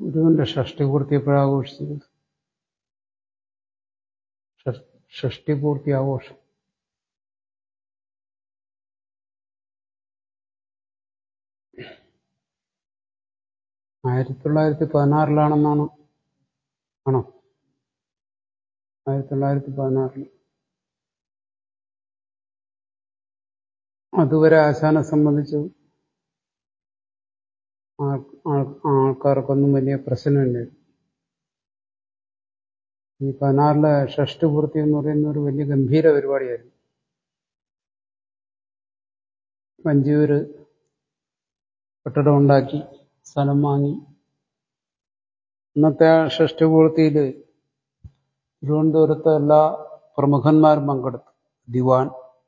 ഗുരുവിന്റെ ഷഷ്ടിപൂർത്തി എപ്പോഴാണ് ആഘോഷിച്ചത് ഷഷ്ടിപൂർത്തി ആഘോഷം ആയിരത്തി തൊള്ളായിരത്തി പതിനാറിലാണെന്നാണ് ആണോ ആയിരത്തി തൊള്ളായിരത്തി പതിനാറിൽ അതുവരെ ആശാനെ സംബന്ധിച്ച് ആൾക്കാർക്കൊന്നും വലിയ പ്രശ്നമില്ല ഈ പതിനാറിലെ ഷഷ്ടിപൂർത്തി എന്ന് പറയുന്ന ഒരു വലിയ ഗംഭീര പരിപാടിയായിരുന്നു വഞ്ചിയൂര് കെട്ടിടം ഉണ്ടാക്കി സ്ഥലം വാങ്ങി ഇന്നത്തെ ആ ഷഷ്ടിപൂർത്തിയിൽ തിരുവനന്തപുരത്തെ എല്ലാ പ്രമുഖന്മാരും പങ്കെടുത്തു Dewan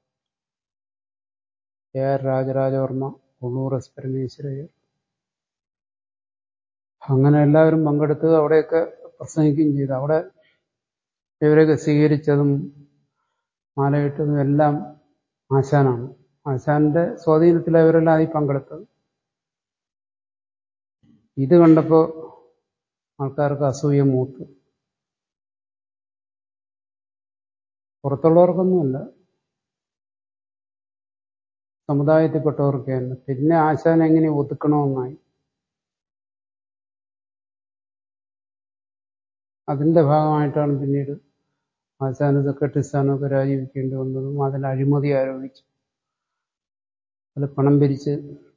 A R Rajarajavarma Ulloor S Parameswarayyar അങ്ങനെ എല്ലാവരും പങ്കെടുത്ത് അവിടെയൊക്കെ പ്രസംഗിക്കുകയും ചെയ്തു അവിടെ ഇവരെയൊക്കെ സ്വീകരിച്ചതും മാലയിട്ടതും എല്ലാം ആശാനാണ് ആശാന്റെ സ്വാധീനത്തിൽ അവരെല്ലാം ആയി പങ്കെടുത്തത് ഇത് കണ്ടപ്പോൾ ആൾക്കാർക്ക് അസൂയ മൂത്ത് പുറത്തുള്ളവർക്കൊന്നുമല്ല സമുദായത്തിൽപ്പെട്ടവർക്ക് തന്നെ പിന്നെ ആശാൻ എങ്ങനെ ഒതുക്കണമെന്നായി അതിന്റെ ഭാഗമായിട്ടാണ് പിന്നീട് ആശാന സെക്രട്ടറി സ്ഥാനമൊക്കെ രാജിവെക്കേണ്ടി വന്നതും അതിൽ അഴിമതി ആരോപിച്ചു അതിൽ പണം പിരിച്ച്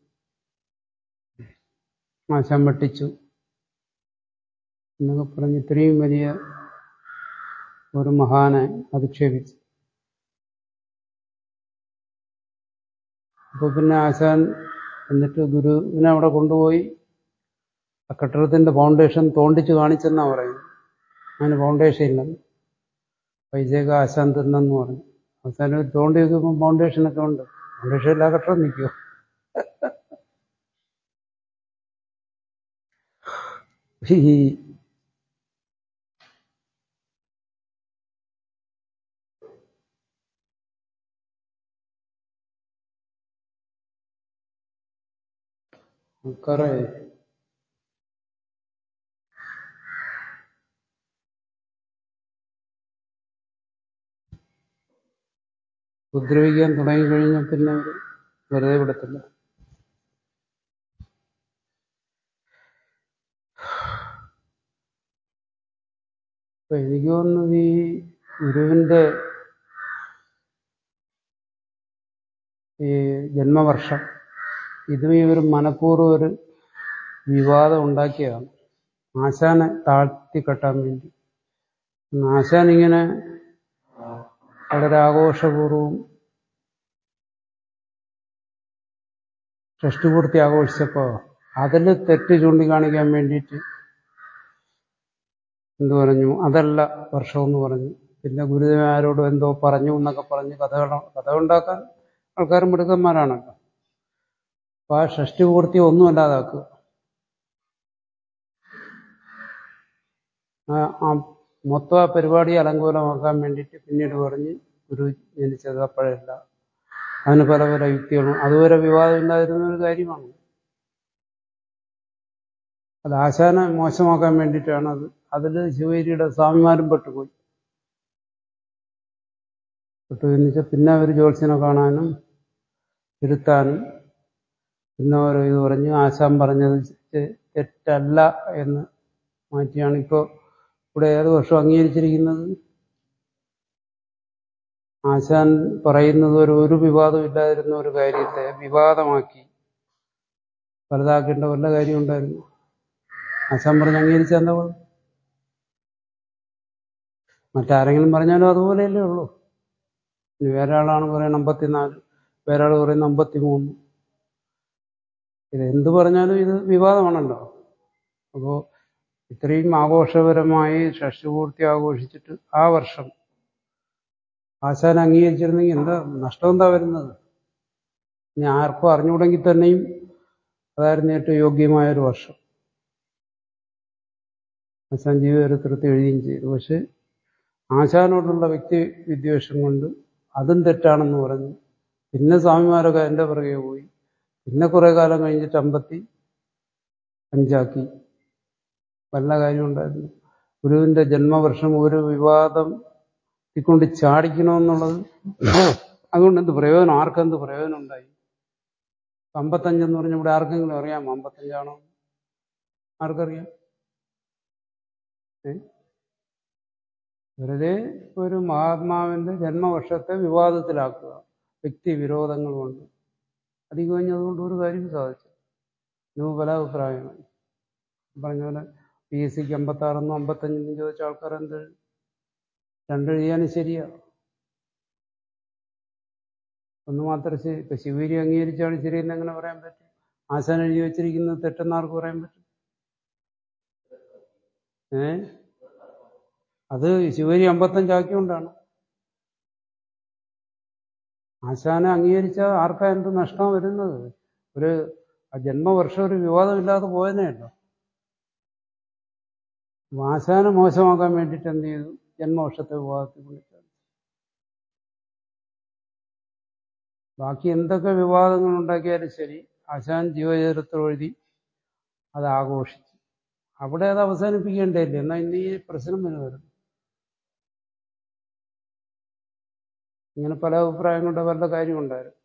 ആശാൻ വെട്ടിച്ചു എന്നൊക്കെ പറഞ്ഞ് ഇത്രയും വലിയ ഒരു മഹാനെ അധിക്ഷേപിച്ചു അപ്പൊ പിന്നെ ആശാൻ എന്നിട്ട് ഗുരുവിനെ അവിടെ കൊണ്ടുപോയി ആ കെട്ടിടത്തിന്റെ ഫൗണ്ടേഷൻ തോണ്ടിച്ച് കാണിച്ചെന്നാ പറയുന്നത് അതിന് ഫൗണ്ടേഷൻ ഇല്ലെന്ന് പൈസയൊക്കെ ആശാൻ തിന്നെന്ന് പറഞ്ഞു അവസാനം തോണ്ടി വെക്കുമ്പോൾ ഫൗണ്ടേഷനൊക്കെ ഉണ്ട് ഫൗണ്ടേഷൻ എല്ലാ കെട്ടിടം നിൽക്കുമോ ഈ ആൾക്കാരെ ഉപദ്രവിക്കാൻ തുടങ്ങിക്കഴിഞ്ഞാൽ പിന്നെ അവർ വെറുതെ വിടത്തില്ല അപ്പൊ എനിക്ക് തോന്നുന്നത് ഈ ഗുരുവിന്റെ ഈ ജന്മവർഷം ഇതും ഇവർ മനഃപൂർവ്വം ഒരു വിവാദം ഉണ്ടാക്കിയതാണ് ആശാനെ താഴ്ത്തി കെട്ടാൻ വേണ്ടി ആശാൻ ഇങ്ങനെ വളരെ ആഘോഷപൂർവ്വം ഷഷ്ടിപൂർത്തി ആഘോഷിച്ചപ്പോൾ അതിൽ തെറ്റ് ചൂണ്ടിക്കാണിക്കാൻ വേണ്ടിയിട്ട് എന്തു പറഞ്ഞു അതല്ല വർഷമെന്ന് പറഞ്ഞു പിന്നെ ഗുരുദേവന്മാരോട് എന്തോ പറഞ്ഞു എന്നൊക്കെ പറഞ്ഞ് കഥകൾ കഥ ഉണ്ടാക്കാൻ ആൾക്കാർ മിടുക്കന്മാരാണല്ലോ അപ്പൊ ആ ഷഷ്ടിപൂർത്തി ഒന്നും അല്ലാതാക്കുക ആ മൊത്തം ആ പരിപാടി അലങ്കോലമാക്കാൻ വേണ്ടിയിട്ട് പിന്നീട് പറഞ്ഞ് ഗുരു ജനിച്ചത് അപ്പോഴല്ല അതിന് പല പല യുക്തികളും അതുവരെ വിവാദമില്ലാതിരുന്ന ഒരു കാര്യമാണ് അത് ആശാനെ മോശമാക്കാൻ വേണ്ടിയിട്ടാണ് അത് അതിൽ ശിവഗിരിയുടെ സ്വാമിമാരും പെട്ടുപോയി പെട്ടു എന്ന് പിന്നെ അവർ ജ്യോത്സ്യനെ കാണാനും ഇരുത്താനും പിന്നെ ഓരോ ഇത് പറഞ്ഞ് ആശാൻ പറഞ്ഞത് തെറ്റല്ല എന്ന് മാറ്റിയാണ് ഇപ്പോൾ ഇവിടെ ഏത് വർഷം അംഗീകരിച്ചിരിക്കുന്നത് ആശാൻ പറയുന്നത് ഒരു ഒരു വിവാദം ഇല്ലാതിരുന്ന ഒരു കാര്യത്തെ വിവാദമാക്കി വലുതാക്കേണ്ട വല്ല കാര്യം ഉണ്ടായിരുന്നു ആശാൻ പറഞ്ഞ് അംഗീകരിച്ച എന്താ മറ്റാരെങ്കിലും പറഞ്ഞാലും അതുപോലെയല്ലേ ഉള്ളൂ ഇനി വേറെ ആളാണ് പറയുന്നത് അമ്പത്തിനാല് വേറെ ആൾ പറയുന്നത് അമ്പത്തി മൂന്ന് ഇത് എന്ത് പറഞ്ഞാലും ഇത് വിവാദമാണല്ലോ അപ്പോൾ ഇത്രയും ആഘോഷപരമായി ഷഷ്ടിപൂർത്തി ആഘോഷിച്ചിട്ട് ആ വർഷം ആശാൻ അംഗീകരിച്ചിരുന്നെങ്കിൽ എന്താ നഷ്ടം എന്താ വരുന്നത് ഇനി ആർക്കും അറിഞ്ഞുകൂടെങ്കിൽ തന്നെയും അതായിരുന്നു ഏറ്റവും യോഗ്യമായ ഒരു വർഷം ആശാൻ ജീവചരിത്രത്തിൽ എഴുതുകയും ചെയ്തു പക്ഷെ ആശാനോടുള്ള വ്യക്തി വിദ്വേഷം കൊണ്ട് അതും തെറ്റാണെന്ന് പറഞ്ഞു പിന്നെ സ്വാമിമാരൊക്കെ എൻ്റെ പുറകെ പോയി പിന്നെ കുറെ കാലം കഴിഞ്ഞിട്ട് അമ്പത്തി അഞ്ചാക്കി വല്ല കാര്യമുണ്ടായിരുന്നു ഗുരുവിന്റെ ജന്മവർഷം ഒരു വിവാദം കൊണ്ട് ചാടിക്കണമെന്നുള്ളത് അതുകൊണ്ട് എന്ത് പ്രയോജനം ആർക്കെന്ത് പ്രയോജനം ഉണ്ടായി അമ്പത്തഞ്ചെന്ന് പറഞ്ഞ ഇവിടെ ആർക്കെങ്കിലും അറിയാമോ അമ്പത്തഞ്ചാണോ ആർക്കറിയാം ഏ? വെറുതെ ഒരു മഹാത്മാവിന്റെ ജന്മവർഷത്തെ വിവാദത്തിലാക്കുക വ്യക്തി വിരോധങ്ങൾ കൊണ്ട് അധികം കഴിഞ്ഞതുകൊണ്ട് ഒരു കാര്യം സാധിച്ചു ഇത് പല അഭിപ്രായമാണ് പറഞ്ഞ പോലെ പി എസ് സിക്ക് അമ്പത്താറെന്നും അമ്പത്തഞ്ചെന്നും ചോദിച്ച ആൾക്കാർ എന്ത് രണ്ടെഴുതിയാലും ശരിയാ ഒന്ന് മാത്രം ശരി ഇപ്പൊ ശിവരി അംഗീകരിച്ചാണ് ശരിയെന്ന് എങ്ങനെ പറയാൻ പറ്റും ആശാൻ എഴുതി വെച്ചിരിക്കുന്നത് തെറ്റെന്ന് ആർക്ക് പറയാൻ പറ്റും ഏ അത് ശിവരി അമ്പത്തഞ്ചാക്കിയോണ്ടാണ് ആശാനെ അംഗീകരിച്ച ആർക്കാ എന്ത് നഷ്ടം വരുന്നത് ഒരു ആ ജന്മവർഷം ഒരു വിവാദമില്ലാതെ പോയതേയല്ലോ ആശാനെ മോശമാക്കാൻ വേണ്ടിയിട്ട് എന്ത് ചെയ്തു ജന്മവർഷത്തെ വിവാദത്തിൽ വിളിച്ചത് ബാക്കി എന്തൊക്കെ വിവാദങ്ങൾ ഉണ്ടാക്കിയാലും ശരി ആശാൻ ജീവചരിത്രം എഴുതി അത് ആഘോഷിച്ചു അവിടെ അത് അവസാനിപ്പിക്കേണ്ടതില്ലേ എന്നാൽ ഇന്ന് ഈ പ്രശ്നം വരുന്നത് ഇങ്ങനെ പല അഭിപ്രായങ്ങളുടെ വല്ല കാര്യമുണ്ടായിരുന്നു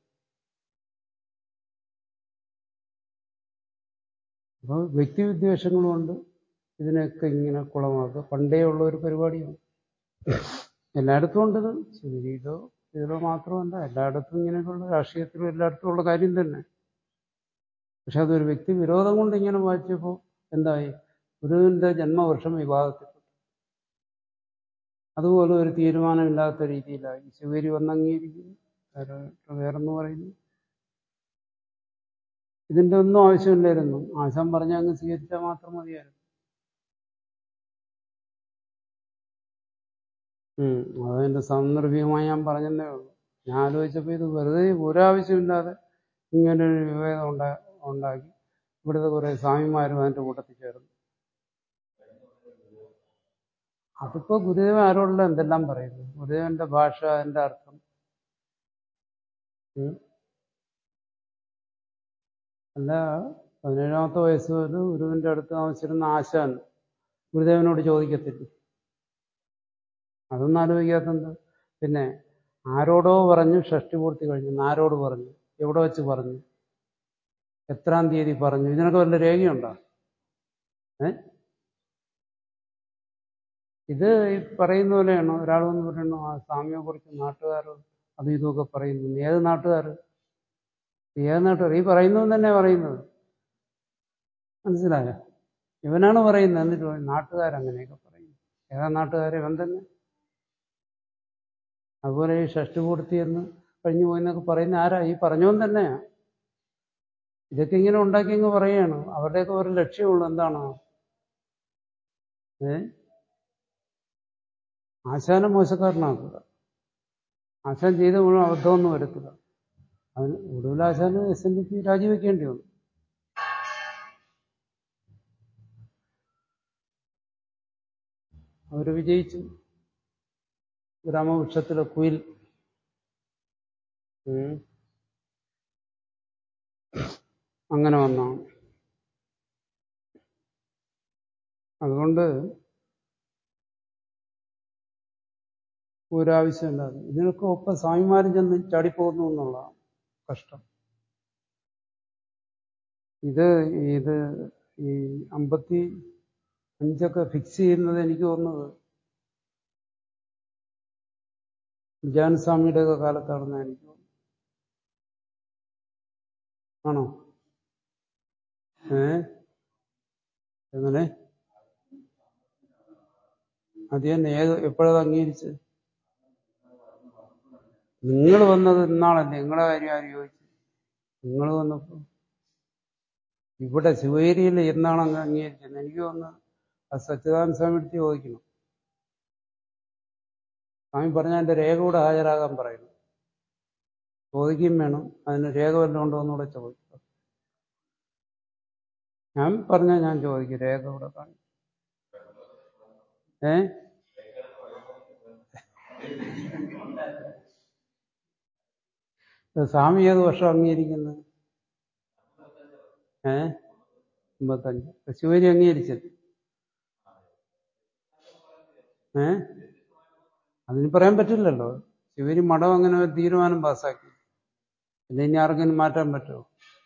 അപ്പോൾ വ്യക്തിവിദ്വേഷങ്ങളുകൊണ്ട് ഇതിനൊക്കെ ഇങ്ങനെ കുളമാക്കുക പണ്ടേ ഉള്ള ഒരു പരിപാടിയാണ് എല്ലായിടത്തും ഉണ്ടത് ശിവരിയിലോ ഇതിലോ മാത്രമല്ല എല്ലായിടത്തും ഇങ്ങനെയൊക്കെയുള്ള രാഷ്ട്രീയത്തിലും എല്ലായിടത്തും ഉള്ള കാര്യം തന്നെ പക്ഷെ അതൊരു വ്യക്തി വിരോധം കൊണ്ട് ഇങ്ങനെ വായിച്ചപ്പോൾ എന്തായി ഗുരുവിന്റെ ജന്മവർഷം വിവാദത്തിൽ അതുപോലെ ഒരു തീരുമാനമില്ലാത്ത രീതിയിലായി ശിവരി വന്നംഗീകരിക്കുന്നു വേറെ വേറെന്ന് പറയുന്നു ഇതിന്റെ ഒന്നും ആവശ്യമില്ലായിരുന്നു ആശാൻ പറഞ്ഞ അങ്ങ് സ്വീകരിച്ചാൽ മാത്രം മതിയായിരുന്നു ഉം അതതിന്റെ സാന്ദർഭികമായി ഞാൻ പറഞ്ഞതേ ഉള്ളൂ ഞാൻ ആലോചിച്ചപ്പോൾ ഇത് വെറുതെ ഒരാവശ്യമില്ലാതെ ഇങ്ങനെ ഒരു വിവേകം ഉണ്ടാ ഉണ്ടാക്കി ഇവിടുത്തെ കുറെ സ്വാമിമാരും അതിന്റെ കൂട്ടത്തിൽ ചേർന്നു അതിപ്പോ ഗുരുദേവൻ ആരോടുള്ള എന്തെല്ലാം പറയുന്നു ഗുരുദേവന്റെ ഭാഷ അതിന്റെ അർത്ഥം ഉം. അല്ല പതിനേഴാമത്തെ വയസ്സ് മുതൽ ഗുരുവിന്റെ അടുത്ത് താമസിച്ചിരുന്ന ആശാൻ ഗുരുദേവനോട് ചോദിക്കത്തില്ല അതൊന്നും ആലോചിക്കാത്തത് പിന്നെ ആരോടോ പറഞ്ഞു ഷഷ്ടി പൂർത്തി കഴിഞ്ഞു ആരോട് പറഞ്ഞു എവിടെ വെച്ച് പറഞ്ഞു എത്രാം തീയതി പറഞ്ഞു ഇതിനൊക്കെ വല്ല രേഖയുണ്ടോ ഏ ഇത് ഈ പറയുന്ന പോലെയാണോ ഒരാൾ വന്ന് പറയണു ആ സ്വാമിയെ കുറിച്ച് നാട്ടുകാർ അതും ഇതുമൊക്കെ പറയുന്നു ഏത് നാട്ടുകാർ ഏത് നാട്ടുകാർ ഈ പറയുന്നവൻ തന്നെ പറയുന്നത് മനസ്സിലായോ ഇവനാണ് പറയുന്നത് എന്നിട്ട് പറയും നാട്ടുകാരങ്ങനെയൊക്കെ പറയുന്നു ഏതാ നാട്ടുകാരെ ഇവൻ തന്നെ അതുപോലെ ഈ ഷഷ്ടിപൂർത്തി എന്ന് കഴിഞ്ഞു പോയെന്നൊക്കെ പറയുന്ന ആരാ ഈ പറഞ്ഞവൻ തന്നെയാ ഇതൊക്കെ ഇങ്ങനെ ഉണ്ടാക്കി അങ്ങ് പറയുകയാണ് അവരുടെയൊക്കെ ഒരു ലക്ഷ്യമുള്ളൂ എന്താണ് ഏ ആശാനെ മോശക്കാരനാക്കുക ആശാൻ ചെയ്ത മുഴുവൻ അബദ്ധമൊന്നും വരുത്തുക അതിന് ഒടുവിൽ ആശാന് എസ് എൻ ഡി പി രാജിവെക്കേണ്ടി വന്നു അവര് വിജയിച്ചു ഗ്രാമവൃക്ഷത്തിലെ കുയിൽ ഉം. അങ്ങനെ വന്നാണ് അതുകൊണ്ട് ഒരാവശ്യമില്ലാതെ ഇതിനൊക്കെ ഒപ്പം സ്വാമിമാരും ചെന്ന് ചാടിപ്പോകുന്നു എന്നുള്ളതാണ് കഷ്ടം ഇത് ഇത് ഈ അമ്പത്തി അഞ്ചൊക്കെ ഫിക്സ് ചെയ്യുന്നത് എനിക്ക് തോന്നുന്നത് വിജയാന സ്വാമിയുടെ ഒക്കെ കാലത്താണെന്ന് എനിക്ക് തോന്നുന്നു ആണോ ഏ എങ്ങനെ അത് തന്നെ ഏത് എപ്പോഴത് അംഗീകരിച്ചത് നിങ്ങൾ വന്നത് ഇന്നാളല്ലേ നിങ്ങളെ കാര്യം ആര് ചോദിച്ചു നിങ്ങൾ വന്നപ്പോ ഇവിടെ ശിവേരിയിൽ എന്നാണ് അങ്ങ് അംഗീകരിച്ചത് എനിക്ക് തോന്നുന്നത് അത് സച്ചിദാനന്ദ സ്വാമി എടുത്ത് ചോദിക്കണം സ്വാമി പറഞ്ഞ അതിന്റെ രേഖ കൂടെ ഹാജരാകാൻ പറയുന്നു ചോദിക്കുകയും വേണം അതിന് രേഖ വല്ലതും ഉണ്ടോ എന്നുകൂടെ ചോദിക്കും ഞാൻ പറഞ്ഞ ഞാൻ ചോദിക്കും രേഖ കൂടെ കാണും ഏ ഇത് സ്വാമി ഏത് വർഷം അംഗീകരിക്കുന്നത് ഏ അമ്പത്തഞ്ച് ശിവരി അംഗീകരിച്ചത് ഏ അതിന് പറയാൻ പറ്റില്ലല്ലോ ശിവരി മഠം അങ്ങനെ ഒരു തീരുമാനം പാസ്സാക്കി പിന്നെ ഇനി ആർക്കെങ്കിലും മാറ്റാൻ പറ്റുമോ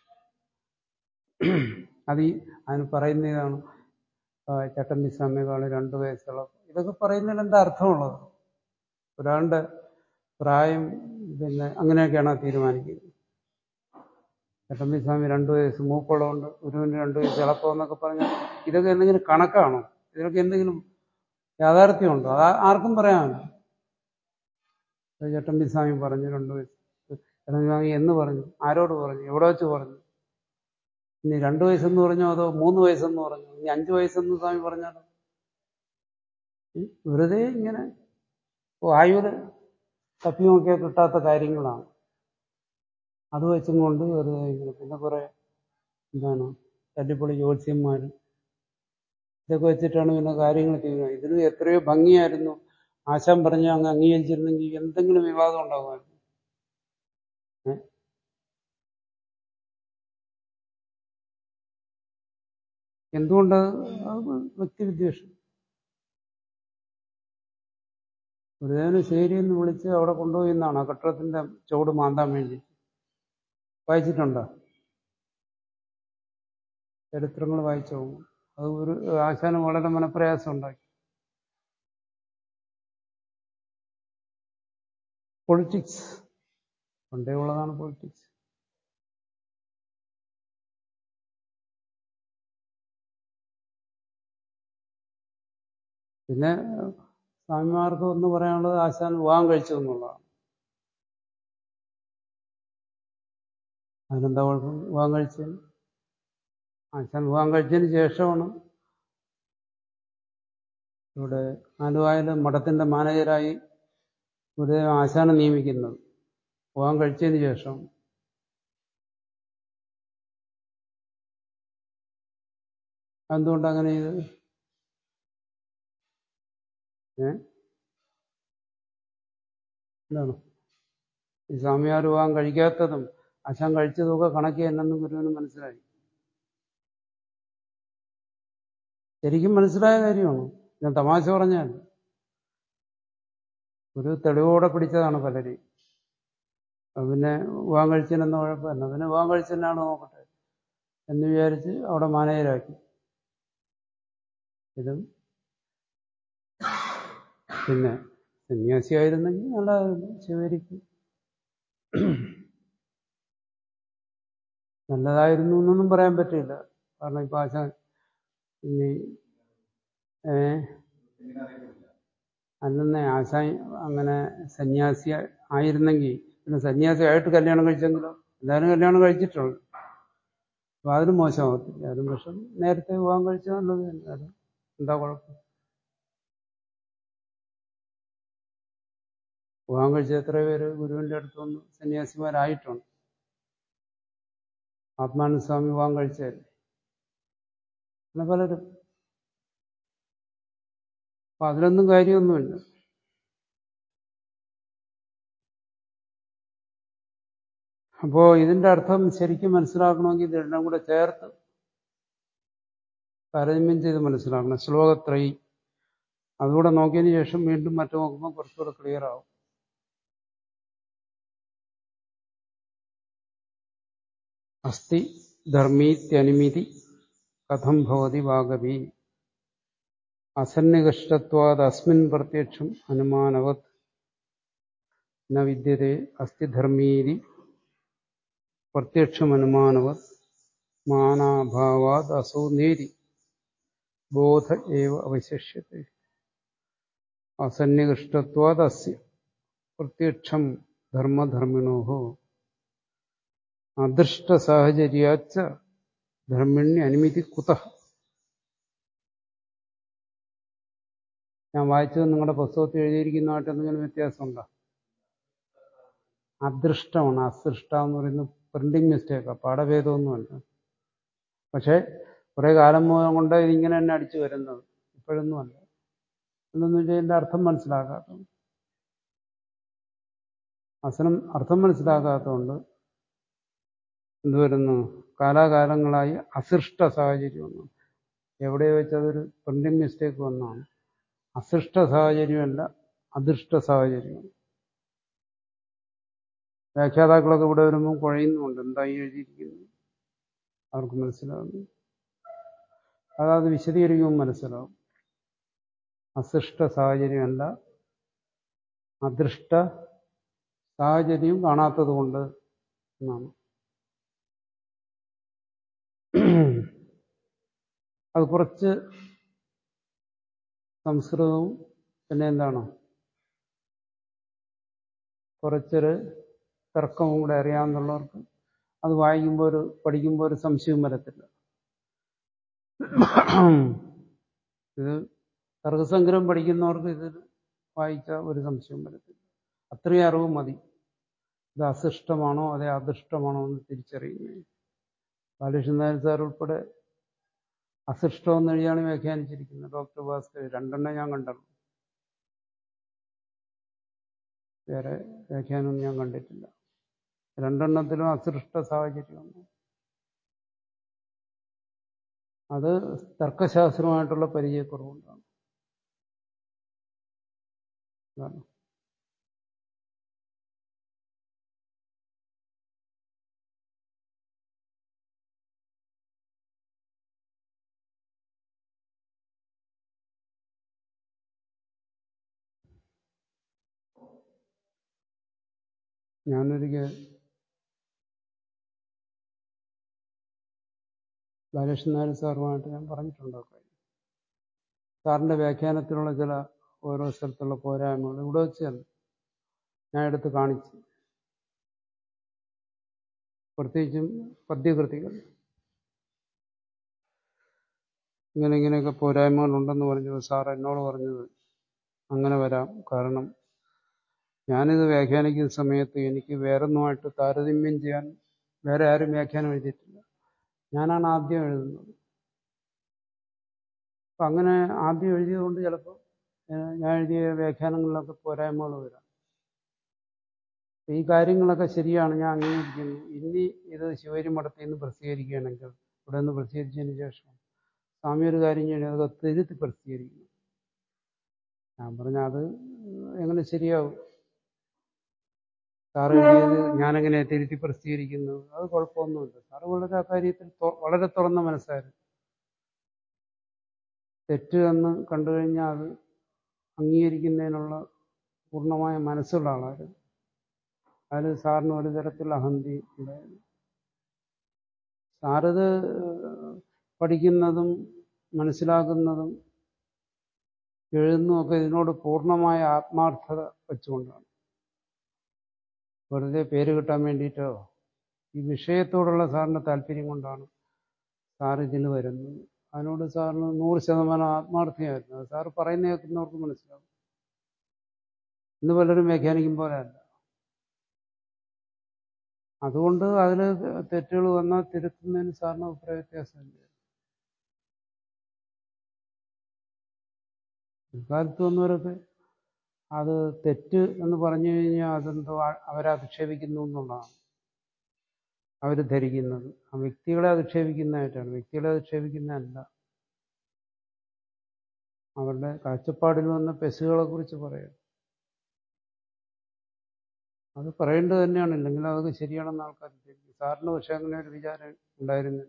അത് ഈ അതിന് പറയുന്ന ഇതാണ് ആ, ചട്ടമ്പി സ്വാമികള് രണ്ടു വയസ്സുള്ള ഇതൊക്കെ പറയുന്നതിൽ എന്താ അർത്ഥമുള്ളത് ഒരാളുടെ പ്രായം പിന്നെ അങ്ങനെയൊക്കെയാണ് തീരുമാനിക്കുന്നത് ചട്ടമ്പി സ്വാമി രണ്ടു വയസ്സ് മൂക്കുള്ളതുകൊണ്ട് ഗുരുവിന് രണ്ടു വയസ്സ് ഇളപ്പം എന്നൊക്കെ പറഞ്ഞാൽ ഇതൊക്കെ എന്തെങ്കിലും കണക്കാണോ ഇതൊക്കെ എന്തെങ്കിലും യാഥാർത്ഥ്യമുണ്ടോ അത് ആർക്കും പറയാമല്ലോ അത് ചട്ടമ്പി സ്വാമി പറഞ്ഞു രണ്ടു വയസ്സ് ചട്ടമ്പി സ്വാമി എന്ന് പറഞ്ഞു ആരോട് പറഞ്ഞു എവിടെ വെച്ച് പറഞ്ഞു ഇനി രണ്ടു വയസ്സെന്ന് പറഞ്ഞോ അതോ മൂന്ന് വയസ്സെന്ന് പറഞ്ഞു ഇനി അഞ്ചു വയസ്സെന്ന് സ്വാമി പറഞ്ഞാലോ ഉം, വെറുതെ ഇങ്ങനെ വായുവിൽ തപ്പിയൊക്കെ കിട്ടാത്ത കാര്യങ്ങളാണ് അത് വെച്ചും കൊണ്ട് വെറുതെ ഇങ്ങനെ പിന്നെ കുറെ എന്താണ് തല്ലിപ്പൊളി ജ്യോത്സ്യന്മാർ ഇതൊക്കെ വെച്ചിട്ടാണ് പിന്നെ കാര്യങ്ങൾ ചെയ്യുന്നത് ഇതിന് എത്രയോ ഭംഗിയായിരുന്നു ആശാൻ പറഞ്ഞ് അങ്ങ് അംഗീകരിച്ചിരുന്നെങ്കിൽ എന്തെങ്കിലും വിവാദം ഉണ്ടാകുമായിരുന്നു ഏ? എന്തുകൊണ്ട് അത് വ്യക്തിവിദ്വേഷം ഗുരുദേവന് ശരിയെന്ന് വിളിച്ച് അവിടെ കൊണ്ടുപോയി എന്നാണ് ആ കെട്ടിടത്തിന്റെ ചുവട് മാന്താൻ വേണ്ടി വായിച്ചിട്ടുണ്ടോ ചരിത്രങ്ങൾ വായിച്ചു പോകും അത് ഒരു ആശാന് വളരെ മനപ്രയാസം ഉണ്ടാക്കി പൊളിറ്റിക്സ് പണ്ടേ ഉള്ളതാണ് പൊളിറ്റിക്സ് പിന്നെ സ്വാമിമാർക്ക് ഒന്ന് പറയാനുള്ളത് ആശാൻ വിവാഹം കഴിച്ചു എന്നുള്ളതാണ് അതിനെന്താ കുഴപ്പം വിവാഹം കഴിച്ചതിന് ആശാൻ വിവാഹം കഴിച്ചതിന് ശേഷമാണ് ഇവിടെ ആലുവായിൽ മഠത്തിന്റെ മാനേജരായി ഗുരുദേവൻ ആശാനെ നിയമിക്കുന്നത് വിവാഹം കഴിച്ചതിന് ശേഷം എന്തുകൊണ്ട് അങ്ങനെ ചെയ്ത് ഏ എന്താണ് ഈ സ്വാമിയാർ വിവാഹം കഴിക്കാത്തതും ആശാൻ കഴിച്ചതുമൊക്കെ കണക്കി എന്നെന്ന് ഗുരുവിന് മനസ്സിലായി ശരിക്കും മനസ്സിലായ കാര്യമാണ് ഞാൻ തമാശ പറഞ്ഞാൽ ഒരു തെളിവോടെ പിടിച്ചതാണ് പലരെയും അപ്പൊ പിന്നെ വിവാഹം കഴിച്ചതിനെന്ന കുഴപ്പമില്ല പിന്നെ വിവാഹം കഴിച്ചതിനാണ് നോക്കട്ടെ എന്ന് വിചാരിച്ച് അവിടെ മാനേജരാക്കി ഇതും പിന്നെ സന്യാസിയായിരുന്നെങ്കിൽ നല്ലതായിരുന്നു ശിവരിക്ക് നല്ലതായിരുന്നു എന്നൊന്നും പറയാൻ പറ്റില്ല കാരണം ഇപ്പൊ ആശാൻ ഇനി ഏ അല്ലെന്നേ ആശാൻ അങ്ങനെ സന്യാസി ആയിരുന്നെങ്കിൽ പിന്നെ സന്യാസിയായിട്ട് കല്യാണം കഴിച്ചെങ്കിലോ എല്ലാവരും കല്യാണം കഴിച്ചിട്ടുണ്ട് അപ്പൊ അതിനും മോശമാകത്തില്ല അതിനും പക്ഷെ നേരത്തെ വിവാഹം കഴിച്ചാൽ നല്ലത് തന്നെ അത് എന്താ കുഴപ്പം വിവാഹം കഴിച്ച എത്ര പേര് ഗുരുവിന്റെ അടുത്ത് വന്ന് സന്യാസിമാരായിട്ടുണ്ട് ആത്മാനന്ദ സ്വാമി വിവാഹം കഴിച്ചതല്ലേ അങ്ങനെ പലരും അപ്പൊ അതിലൊന്നും കാര്യമൊന്നുമില്ല അപ്പോ ഇതിന്റെ അർത്ഥം ശരിക്കും മനസ്സിലാക്കണമെങ്കിൽ ഇത് രണ്ടും കൂടെ ചേർത്ത് താരതമ്യം ചെയ്ത് മനസ്സിലാക്കണം ശ്ലോകത്രയി അതുകൂടെ നോക്കിയതിന് ശേഷം വീണ്ടും മറ്റു നോക്കുമ്പോൾ കുറച്ചുകൂടെ ക്ലിയർ ആവും അസ്തി ധർമ്മീത്യനുമിതി കഥം ഭവതി വാഗവി അസന്നികഷ്ടത്വാത് അസ്മിൻ പ്രത്യക്ഷം അനുമാനവത് ന വിദ്യത്തെ അസ്തി ധർമ്മീതി പ്രത്യക്ഷമനുമാനവത് മാനാഭാവാത് അസോ നേരി ബോധ ഏവ അവശിഷ്യത്തെ അസന്നികഷ്ടത്വാത് അസ്യ പ്രത്യക്ഷം ധർമ്മധർമ്മിണോ അദൃഷ്ട സാഹചര്യാച്ച ധർമ്മിണ്യ അനുമതി കുത ഞാൻ വായിച്ചത് നിങ്ങളുടെ പുസ്തകത്തിൽ എഴുതിയിരിക്കുന്നതായിട്ട് എന്തെങ്കിലും വ്യത്യാസമുണ്ടോ അദൃഷ്ടമാണ് അസൃഷ്ട എന്ന് പറയുന്നത് പ്രിന്റിംഗ് മിസ്റ്റേക്കാണ് പാഠഭേദമൊന്നുമല്ല പക്ഷേ കുറെ കാലം കൊണ്ട് ഇതിങ്ങനെ തന്നെ അടിച്ചു വരുന്നത് ഇപ്പോഴൊന്നുമല്ല എന്തെന്ന് വെച്ചാൽ ഇതിന്റെ അർത്ഥം മനസ്സിലാക്കാത്തത് അസനം അർത്ഥം മനസ്സിലാക്കാത്തതുകൊണ്ട് എന്ത് വരുന്നു കാലാകാലങ്ങളായി അസൃഷ്ട സാഹചര്യം വന്നു എവിടെ വെച്ചതൊരു പ്രിന്റിംഗ് മിസ്റ്റേക്ക് വന്നാണ് അസൃഷ്ട സാഹചര്യമല്ല അദൃഷ്ട സാഹചര്യമാണ് വ്യാഖ്യാതാക്കളൊക്കെ ഇവിടെ വരുമ്പോൾ കുഴയുന്നുമുണ്ട് എന്തായി എഴുതിയിരിക്കുന്നു അവർക്ക് മനസ്സിലാവുന്നു അതാത് വിശദീകരിക്കുമ്പോൾ മനസ്സിലാവും അസൃഷ്ട സാഹചര്യമല്ല അദൃഷ്ട സാഹചര്യം കാണാത്തത് കൊണ്ട് എന്നാണ് അത് കുറച്ച് സംസ്കൃതവും പിന്നെ എന്താണ് കുറച്ചൊരു തർക്കവും കൂടെ അറിയാവുന്നവർക്ക് അത് വായിക്കുമ്പോൾ ഒരു പഠിക്കുമ്പോൾ ഒരു സംശയവും വരത്തില്ല ഇത് തർക്കസംഗ്രഹം പഠിക്കുന്നവർക്ക് ഇതിൽ വായിച്ച ഒരു സംശയവും വരത്തില്ല അത്രയും അറിവ് മതി ഇത് അസിഷ്ടമാണോ അതെ അദൃഷ്ടമാണോ എന്ന് തിരിച്ചറിയുന്നത് ബാലകൃഷ്ണൻ നായർ സാർ ഉൾപ്പെടെ അസിഷ്ടം എന്ന് എഴുതിയാണ് വ്യാഖ്യാനിച്ചിരിക്കുന്നത് ഡോക്ടർ ഭാസ്കർ രണ്ടെണ്ണം ഞാൻ കണ്ടുള്ളൂ വേറെ വ്യാഖ്യാനം ഞാൻ കണ്ടിട്ടില്ല രണ്ടെണ്ണത്തിലും അസൃഷ്ട സാഹചര്യമാണ് അത് തർക്കശാസ്ത്രമായിട്ടുള്ള പരിചയക്കുറവുകൊണ്ടാണ് അതാണ് ഞാനൊരിക്കൽ ബാലകൃഷ്ണൻ നായർ സാറുമായിട്ട് ഞാൻ പറഞ്ഞിട്ടുണ്ടോ സാറിന്റെ വ്യാഖ്യാനത്തിലുള്ള ചില ഓരോ സ്ഥലത്തുള്ള പോരായ്മകൾ ഇവിടെ വെച്ച് തന്നെ ഞാൻ എടുത്ത് കാണിച്ചു പ്രത്യേകിച്ചും പദ്യകൃതികൾ ഇങ്ങനെ ഇങ്ങനെയൊക്കെ പോരായ്മകളുണ്ടെന്ന് പറഞ്ഞത് സാർ എന്നോട് പറഞ്ഞത് അങ്ങനെ വരാം കാരണം ഞാനിത് വ്യാഖ്യാനിക്കുന്ന സമയത്ത് എനിക്ക് വേറൊന്നുമായിട്ട് താരതമ്യം ചെയ്യാൻ വേറെ ആരും വ്യാഖ്യാനം എഴുതിയിട്ടില്ല ഞാനാണ് ആദ്യം എഴുതുന്നത് അപ്പം അങ്ങനെ ആദ്യം എഴുതിയതുകൊണ്ട് ചിലപ്പോൾ ഞാൻ എഴുതിയ വ്യാഖ്യാനങ്ങളിലൊക്കെ പോരായ്മകൾ വരാം ഈ കാര്യങ്ങളൊക്കെ ശരിയാണ് ഞാൻ അംഗീകരിക്കുന്നു ഇനി ഇത് ശിവരി മഠത്തിൽ നിന്ന് പ്രസിദ്ധീകരിക്കുകയാണെങ്കിൽ ഇവിടെ നിന്ന് പ്രസിദ്ധീകരിച്ചതിന് ശേഷം സ്വാമി ഒരു കാര്യം ചെയ്യണം അതൊക്കെ തിരുത്തി പ്രസിദ്ധീകരിക്കുന്നു ഞാൻ പറഞ്ഞ അത് എങ്ങനെ ശരിയാവും സാറ് എഴുതിയത് ഞാനെങ്ങനെ തിരുത്തി പ്രസിദ്ധീകരിക്കുന്നത് അത് കുഴപ്പമൊന്നുമില്ല സാറ് വളരെ ആ കാര്യത്തിൽ വളരെ തുറന്ന മനസ്സായിരുന്നു തെറ്റ് എന്ന് കണ്ടു കഴിഞ്ഞാൽ അത് അംഗീകരിക്കുന്നതിനുള്ള പൂർണ്ണമായ മനസ്സുള്ള ആളായിരുന്നു അതിൽ സാറിന് ഒരു തരത്തിലുള്ള അഹന്തി ഉണ്ടായിരുന്നു സാറിത് പഠിക്കുന്നതും മനസ്സിലാക്കുന്നതും എഴുതുന്നതുമൊക്കെ ഇതിനോട് പൂർണ്ണമായ ആത്മാർത്ഥത വെച്ചുകൊണ്ടാണ് വെറുതെ പേര് കിട്ടാൻ വേണ്ടിയിട്ടോ ഈ വിഷയത്തോടുള്ള സാറിൻ്റെ താല്പര്യം കൊണ്ടാണ് സാർ ഇതിൽ വരുന്നത് അതിനോട് സാറിന് നൂറ് ശതമാനം ആത്മാർത്ഥമായിരുന്നു അത് സാറ് പറയുന്ന കേൾക്കുന്നവർക്ക് മനസ്സിലാവും ഇന്ന് പലരും വ്യാഖ്യാനിക്കും പോലെ അല്ല അതുകൊണ്ട് അതിൽ തെറ്റുകൾ വന്നാൽ തിരുത്തുന്നതിന് സാറിന് അഭിപ്രായ വ്യത്യാസമില്ല ഇക്കാലത്ത് വന്നവരൊക്കെ അത് തെറ്റ് എന്ന് പറഞ്ഞു കഴിഞ്ഞാൽ അതെന്തോ അവരെ അധിക്ഷേപിക്കുന്നു എന്നുള്ളതാണ് അവർ ധരിക്കുന്നത് ആ വ്യക്തികളെ അധിക്ഷേപിക്കുന്നതായിട്ടാണ് വ്യക്തികളെ അധിക്ഷേപിക്കുന്നതല്ല അവരുടെ കാഴ്ചപ്പാടിൽ വന്ന പെശുകളെ കുറിച്ച് പറയാം അത് പറയേണ്ടത് തന്നെയാണ് ഇല്ലെങ്കിൽ അതൊക്കെ ശരിയാണെന്ന് ആൾക്കാർ വിചാരിക്കും സാറിന് പക്ഷെ അങ്ങനെ ഒരു വിചാരം ഉണ്ടായിരുന്നില്ല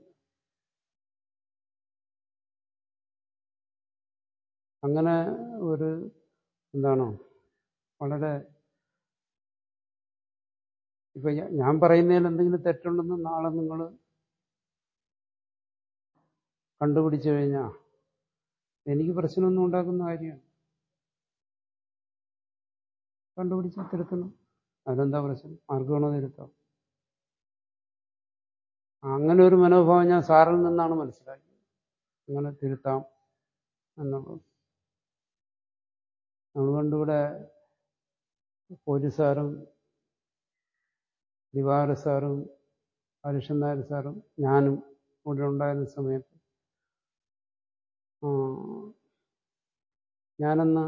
അങ്ങനെ ഒരു എന്താണോ വളരെ ഇപ്പൊ ഞാൻ പറയുന്നതിൽ എന്തെങ്കിലും തെറ്റുണ്ടെന്ന് നാളെ നിങ്ങൾ കണ്ടുപിടിച്ചു കഴിഞ്ഞാൽ എനിക്ക് പ്രശ്നമൊന്നും ഉണ്ടാക്കുന്ന കാര്യമാണ് കണ്ടുപിടിച്ച് തിരുത്തണം അതിനെന്താ പ്രശ്നം ആർക്ക് വേണോ തിരുത്താം അങ്ങനെ ഒരു മനോഭാവം ഞാൻ സാറിൽ നിന്നാണ് മനസ്സിലാക്കിയത് അങ്ങനെ തിരുത്താം എന്നുള്ളത് നമ്മൾ കണ്ടിവിടെ പോലീസുകാരും ദിവാര സാറും ഹരിഷൻ നായർ സാറും ഞാനും ഇവിടെ ഉണ്ടായിരുന്ന സമയത്ത് ഞാനന്ന്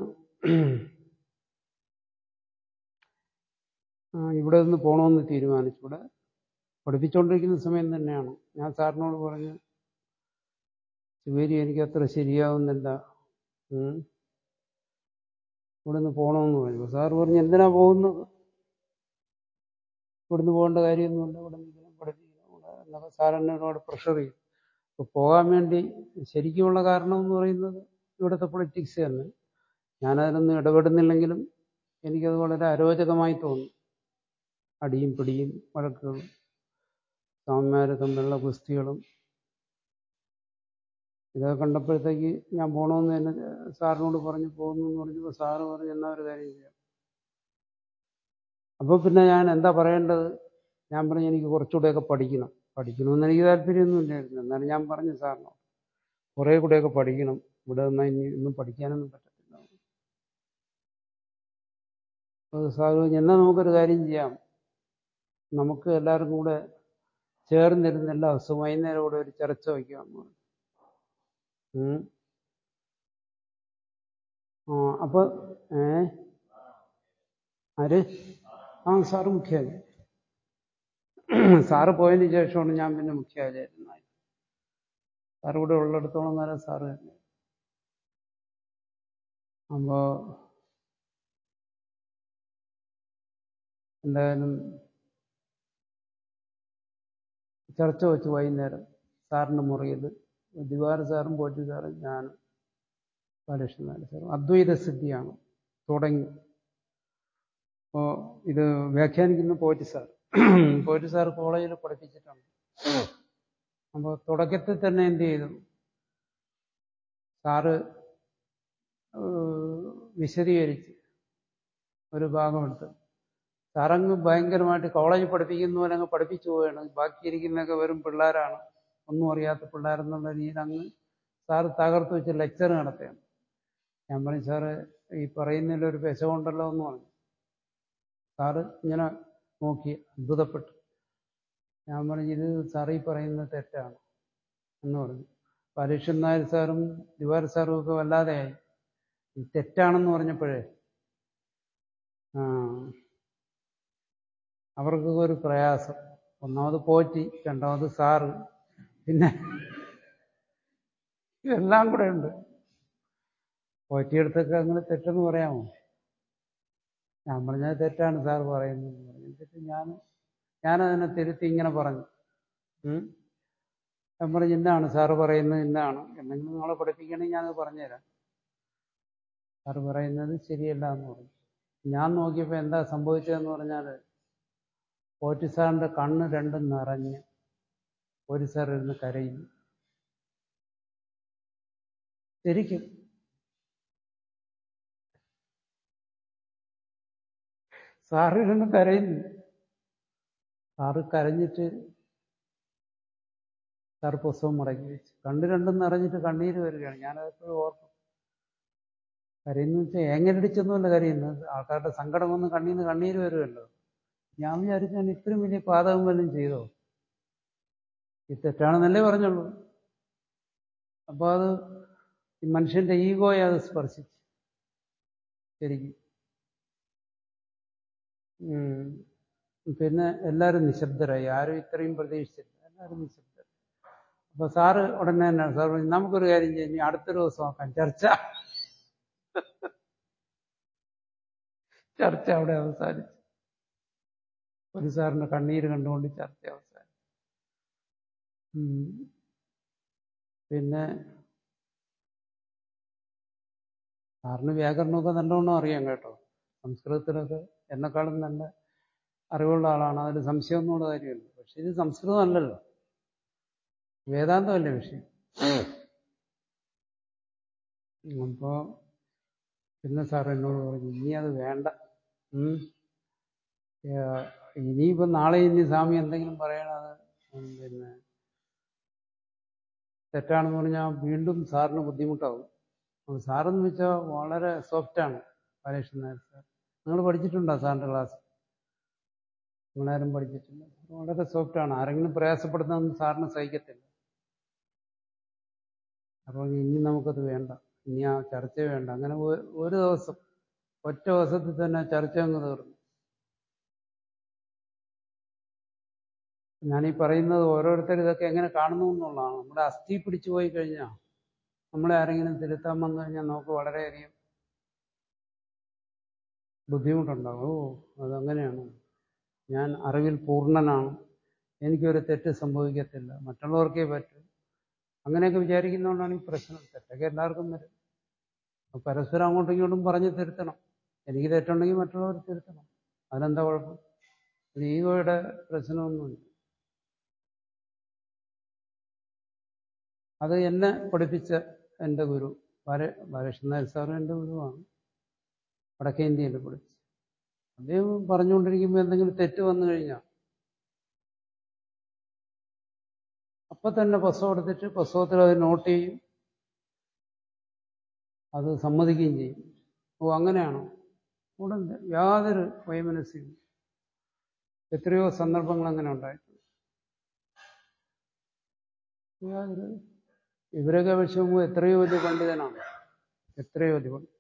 ഇവിടെ നിന്ന് പോകണമെന്ന് തീരുമാനിച്ചു ഇവിടെ പഠിപ്പിച്ചുകൊണ്ടിരിക്കുന്ന സമയം തന്നെയാണ് ഞാൻ സാറിനോട് പറഞ്ഞു ശിവേരി എനിക്ക് അത്ര ശരിയാവുന്നില്ല ഇവിടുന്ന് പോകണമെന്ന് പറഞ്ഞു സാറ് പറഞ്ഞു എന്തിനാ പോകുന്നത് ഇവിടുന്ന് പോകേണ്ട കാര്യമൊന്നുമില്ല ഇവിടെ നിൽക്കണം പഠിപ്പിക്കണം ഇവിടെ എന്നൊക്കെ സാർ എന്നെ ഒരുപാട് പ്രഷർ ചെയ്യും അപ്പോൾ പോകാൻ വേണ്ടി ശരിക്കുമുള്ള കാരണം എന്ന് പറയുന്നത് ഇവിടുത്തെ പൊളിറ്റിക്സ് തന്നെ ഞാനതിലൊന്നും ഇടപെടുന്നില്ലെങ്കിലും എനിക്കത് വളരെ അരോചകമായി തോന്നി അടിയും പിടിയും വഴക്കുകളും സ്വാമിമാർ തമ്മിലുള്ള ഗുസ്തികളും ഇതൊക്കെ കണ്ടപ്പോഴത്തേക്ക് ഞാൻ പോകണമെന്ന് തന്നെ സാറിനോട് പറഞ്ഞു പോകുന്നു എന്ന് പറഞ്ഞപ്പോൾ സാറ് പറഞ്ഞു എന്നാ ഒരു കാര്യം ചെയ്യാം അപ്പോൾ പിന്നെ ഞാൻ എന്താ പറയേണ്ടത് ഞാൻ പറഞ്ഞു എനിക്ക് കുറച്ചുകൂടെയൊക്കെ പഠിക്കണം പഠിക്കണമെന്ന് എനിക്ക് താല്പര്യമൊന്നും ഇല്ലായിരുന്നു എന്നാലും ഞാൻ പറഞ്ഞു സാറിനോട് കുറേ കൂടെയൊക്കെ പഠിക്കണം ഇവിടെ നിന്നാൽ ഇനി ഒന്നും പഠിക്കാനൊന്നും പറ്റത്തില്ല അപ്പോൾ സാറ് പറഞ്ഞു എന്നാൽ നമുക്കൊരു കാര്യം ചെയ്യാം നമുക്ക് എല്ലാവർക്കും കൂടെ ചേർന്നിരുന്ന് എല്ലാ ദിവസവും വൈകുന്നേരം കൂടെ ഒരു ചർച്ച വയ്ക്കാമെന്ന് പറഞ്ഞു ഉം. ആ അപ്പോൾ ഏ ആര് ആ സാറ് മുഖ്യാചാര്യ സാറ് പോയതിന് ശേഷമാണ് ഞാൻ പിന്നെ മുഖ്യാചാര്യനായി സാറ് ഇവിടെ ഉള്ളിടത്തോളം കാലം സാറ് തന്നെ അപ്പോൾ എന്തായാലും ചർച്ച വെച്ച് വൈകുന്നേരം സാറിൻ്റെ മുറിയിൽ ദിവാര സാറും പോറ്റി സാറും ഞാനും ബാലകൃഷ്ണൻ സാറും അദ്വൈത സിദ്ധിയാണ് തുടങ്ങി അപ്പോൾ ഇത് വ്യാഖ്യാനിക്കുന്ന പോറ്റി സാർ പോറ്റി സാർ കോളേജിൽ പഠിപ്പിച്ചിട്ടുണ്ട് അപ്പോൾ തുടക്കത്തിൽ തന്നെ എന്ത് ചെയ്തു സാറ് ഏഹ് വിശദീകരിച്ച് ഒരു ഭാഗമെടുത്ത് സാറങ്ങ് ഭയങ്കരമായിട്ട് കോളേജിൽ പഠിപ്പിക്കുന്ന പോലെ അങ്ങ് പഠിപ്പിച്ചു പോവുകയാണ് ബാക്കിയിരിക്കുന്നതൊക്കെ വെറും പിള്ളേരാണ് ഒന്നും അറിയാത്ത പിള്ളേരെന്നുള്ള രീതിയിൽ അങ്ങ് സാറ് തകർത്ത് വെച്ച് ലെക്ചർ നടത്തുകയാണ് ഞാൻ പറഞ്ഞു സാറ് ഈ പറയുന്നതിൽ ഒരു പെശമുണ്ടല്ലോ എന്ന് പറഞ്ഞു സാറ് ഇങ്ങനെ നോക്കി അത്ഭുതപ്പെട്ടു ഞാൻ പറഞ്ഞു ഇത് സാറ് ഈ പറയുന്നത് തെറ്റാണ് എന്ന് പറഞ്ഞു പരീക്ഷൻ നായർ സാറും ദിവാർ സാറും ഒക്കെ വല്ലാതെയായി ഈ തെറ്റാണെന്ന് പറഞ്ഞപ്പോഴേ ആ അവർക്കൊക്കെ ഒരു പ്രയാസം ഒന്നാമത് പോറ്റി രണ്ടാമത് സാറ് പിന്നെ ഇതെല്ലാം കൂടെ ഉണ്ട് പോറ്റിയെടുത്തൊക്കെ അങ്ങനെ തെറ്റെന്ന് പറയാമോ ഞാൻ പറഞ്ഞത് തെറ്റാണ് സാർ പറയുന്നത് എന്ന് പറഞ്ഞു എന്നിട്ട് ഞാൻ ഞാനതിനെ തിരുത്തി ഇങ്ങനെ പറഞ്ഞു ഉം. ഞാൻ പറഞ്ഞു ഇന്നാണ് സാറ് പറയുന്നത് ഇന്നാണ് എന്തെങ്കിലും നിങ്ങളെ പഠിപ്പിക്കണമെങ്കിൽ ഞാനത് പറഞ്ഞുതരാം സാറ് പറയുന്നത് ശരിയല്ല എന്ന് പറഞ്ഞു ഞാൻ നോക്കിയപ്പോൾ എന്താ സംഭവിച്ചതെന്ന് പറഞ്ഞാൽ പോറ്റി സാറിൻ്റെ കണ്ണ് രണ്ടും നിറഞ്ഞ് ഒരു സാർ ഇരുന്ന് കരയുന്നു ശരിക്കും സാറ് ഇരുന്ന് കരയുന്നു സാറ് കരഞ്ഞിട്ട് സാർ പുസ്തകം മുടക്കി വെച്ചു കണ്ണ് രണ്ടും നിറഞ്ഞിട്ട് കണ്ണീര് വരികയാണ് ഞാനതെപ്പോഴും ഓർക്കും കരയുന്നു വെച്ചാൽ ഏങ്ങനടിച്ചൊന്നുമല്ല കരയുന്നത് ആൾക്കാരുടെ സങ്കടം വന്ന് കണ്ണീന്ന് കണ്ണീര് വരുമല്ലോ ഞാൻ വിചാരിച്ചു ഞാൻ ഇത്രയും വലിയ പാതകം വല്ലതും ചെയ്തോ ഇത് തെറ്റാണെന്നല്ലേ പറഞ്ഞുള്ളൂ അപ്പോൾ അത് ഈ മനുഷ്യന്റെ ഈഗോയെ അത് സ്പർശിച്ചു ശരിക്കും ഉം. പിന്നെ എല്ലാവരും നിശബ്ദരായി ആരും ഇത്രയും പ്രതീക്ഷിച്ചില്ല എല്ലാവരും നിശബ്ദരായി അപ്പൊ സാറ് ഉടനെ തന്നെ സാർ പറഞ്ഞു നമുക്കൊരു കാര്യം ചെയ്യാം ഇനി അടുത്തൊരു ദിവസം നോക്കാം ചർച്ച ചർച്ച അവിടെ അവസാനിച്ചു ഒരു സാറിന്റെ കണ്ണീര് കണ്ടുകൊണ്ട് ചർച്ച അവസാനിച്ചു ഉം. പിന്നെ സാറിന് വ്യാകരണമൊക്കെ നല്ലവണ്ണം അറിയാം കേട്ടോ സംസ്കൃതത്തിലൊക്കെ എന്നെക്കാളും നല്ല അറിവുള്ള ആളാണ് അതിൽ സംശയമൊന്നുമുള്ള കാര്യമല്ല പക്ഷെ ഇത് സംസ്കൃതം അല്ലല്ലോ വേദാന്തമല്ലേ വിഷയം അപ്പോ പിന്നെ സാർ എന്നോട് പറഞ്ഞു ഇനി അത് വേണ്ട ഉം. ഏഹ് ഇനിയിപ്പോ നാളെ ഇനി സ്വാമി എന്തെങ്കിലും പറയണത് ഉം പിന്നെ തെറ്റാണെന്ന് പറഞ്ഞാൽ വീണ്ടും സാറിന് ബുദ്ധിമുട്ടാവും അപ്പോൾ സാറെന്ന് വെച്ചാൽ വളരെ സോഫ്റ്റാണ് ബാലകൃഷ്ണൻ നായർ സാർ നിങ്ങൾ പഠിച്ചിട്ടുണ്ടോ സാറിൻ്റെ ക്ലാസ് നിങ്ങളാരും പഠിച്ചിട്ടില്ല വളരെ സോഫ്റ്റാണ് ആരെങ്കിലും പ്രയാസപ്പെടുന്നതൊന്നും സാറിന് സഹിക്കത്തില്ല അപ്പോൾ ഇനി നമുക്കത് വേണ്ട ഇനി ആ ചർച്ച വേണ്ട അങ്ങനെ ഒ- ഒരു ദിവസം ഒറ്റ ദിവസത്തിൽ തന്നെ ചർച്ച അങ്ങ് തീർന്നു ഞാനീ പറയുന്നത് ഓരോരുത്തർ ഇതൊക്കെ എങ്ങനെ കാണുന്നു എന്നുള്ളതാണ് നമ്മുടെ അസ്ഥി പിടിച്ചു പോയി കഴിഞ്ഞാൽ നമ്മളെ ആരെങ്കിലും തിരുത്താൻ വന്നു കഴിഞ്ഞാൽ നമുക്ക് വളരെയധികം ബുദ്ധിമുട്ടുണ്ടാകും ഓ അതങ്ങനെയാണ് ഞാൻ അറിവിൽ പൂർണ്ണനാണ് എനിക്കൊരു തെറ്റ് സംഭവിക്കത്തില്ല മറ്റുള്ളവർക്കേ പറ്റും അങ്ങനെയൊക്കെ വിചാരിക്കുന്നതുകൊണ്ടാണ് ഈ പ്രശ്നം തെറ്റൊക്കെ എല്ലാവർക്കും വരും അപ്പൊ പരസ്പരം അങ്ങോട്ടും ഇങ്ങോട്ടും പറഞ്ഞ് തിരുത്തണം എനിക്ക് തെറ്റുണ്ടെങ്കിൽ മറ്റുള്ളവർ തിരുത്തണം അതിനെന്താ കുഴപ്പം ഇത് ഈഗോയുടെ പ്രശ്നമൊന്നുമില്ല അത് എന്നെ പഠിപ്പിച്ച എൻ്റെ ഗുരു ബാല ബാലകൃഷ്ണൻ നായർ സാറും എൻ്റെ ഗുരുവാണ് വടക്കേ ഇന്ത്യയിൽ പഠിപ്പിച്ചു അദ്ദേഹം പറഞ്ഞുകൊണ്ടിരിക്കുമ്പോൾ എന്തെങ്കിലും തെറ്റ് വന്നു കഴിഞ്ഞാൽ അപ്പൊ തന്നെ പുസ്തകം എടുത്തിട്ട് പുസ്തകത്തിൽ അത് നോട്ട് ചെയ്യും അത് സമ്മതിക്കുകയും ചെയ്യും ഓ അങ്ങനെയാണോ ഉടൻ യാതൊരു വൈമനസ്യവും എത്രയോ സന്ദർഭങ്ങൾ അങ്ങനെ ഉണ്ടായിട്ടുണ്ട് യാതൊരു ഇവരൊക്കെ അപേക്ഷിച്ച് നോക്കുമ്പോൾ എത്രയോ വലിയ പണ്ഡിതനാണ് എത്രയോ വലിയ പണ്ഡിതൻ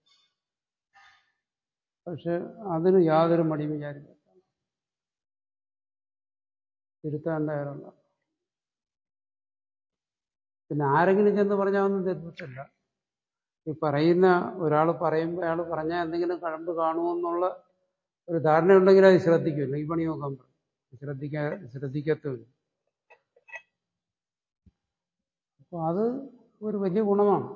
പക്ഷെ അതിന് യാതൊരു മടിയും വിചാരിക്കില്ല തിരുത്താൻ തയ്യാറല്ല പിന്നെ ആരെങ്കിലും ചെന്ന് പറഞ്ഞാൽ ഒന്നും തെറ്റില്ല ഈ പറയുന്ന ഒരാൾ പറയുമ്പോൾ അയാൾ പറഞ്ഞാൽ എന്തെങ്കിലും കഴമ്പ് കാണുമെന്നുള്ള ഒരു ധാരണയുണ്ടെങ്കിൽ അത് ശ്രദ്ധിക്കില്ല ഈ പണി നോക്കാൻ പറയും ശ്രദ്ധിക്കാ ശ്രദ്ധിക്കത്തുമില്ല അപ്പോൾ അത് ഒരു വലിയ ഗുണമാണ്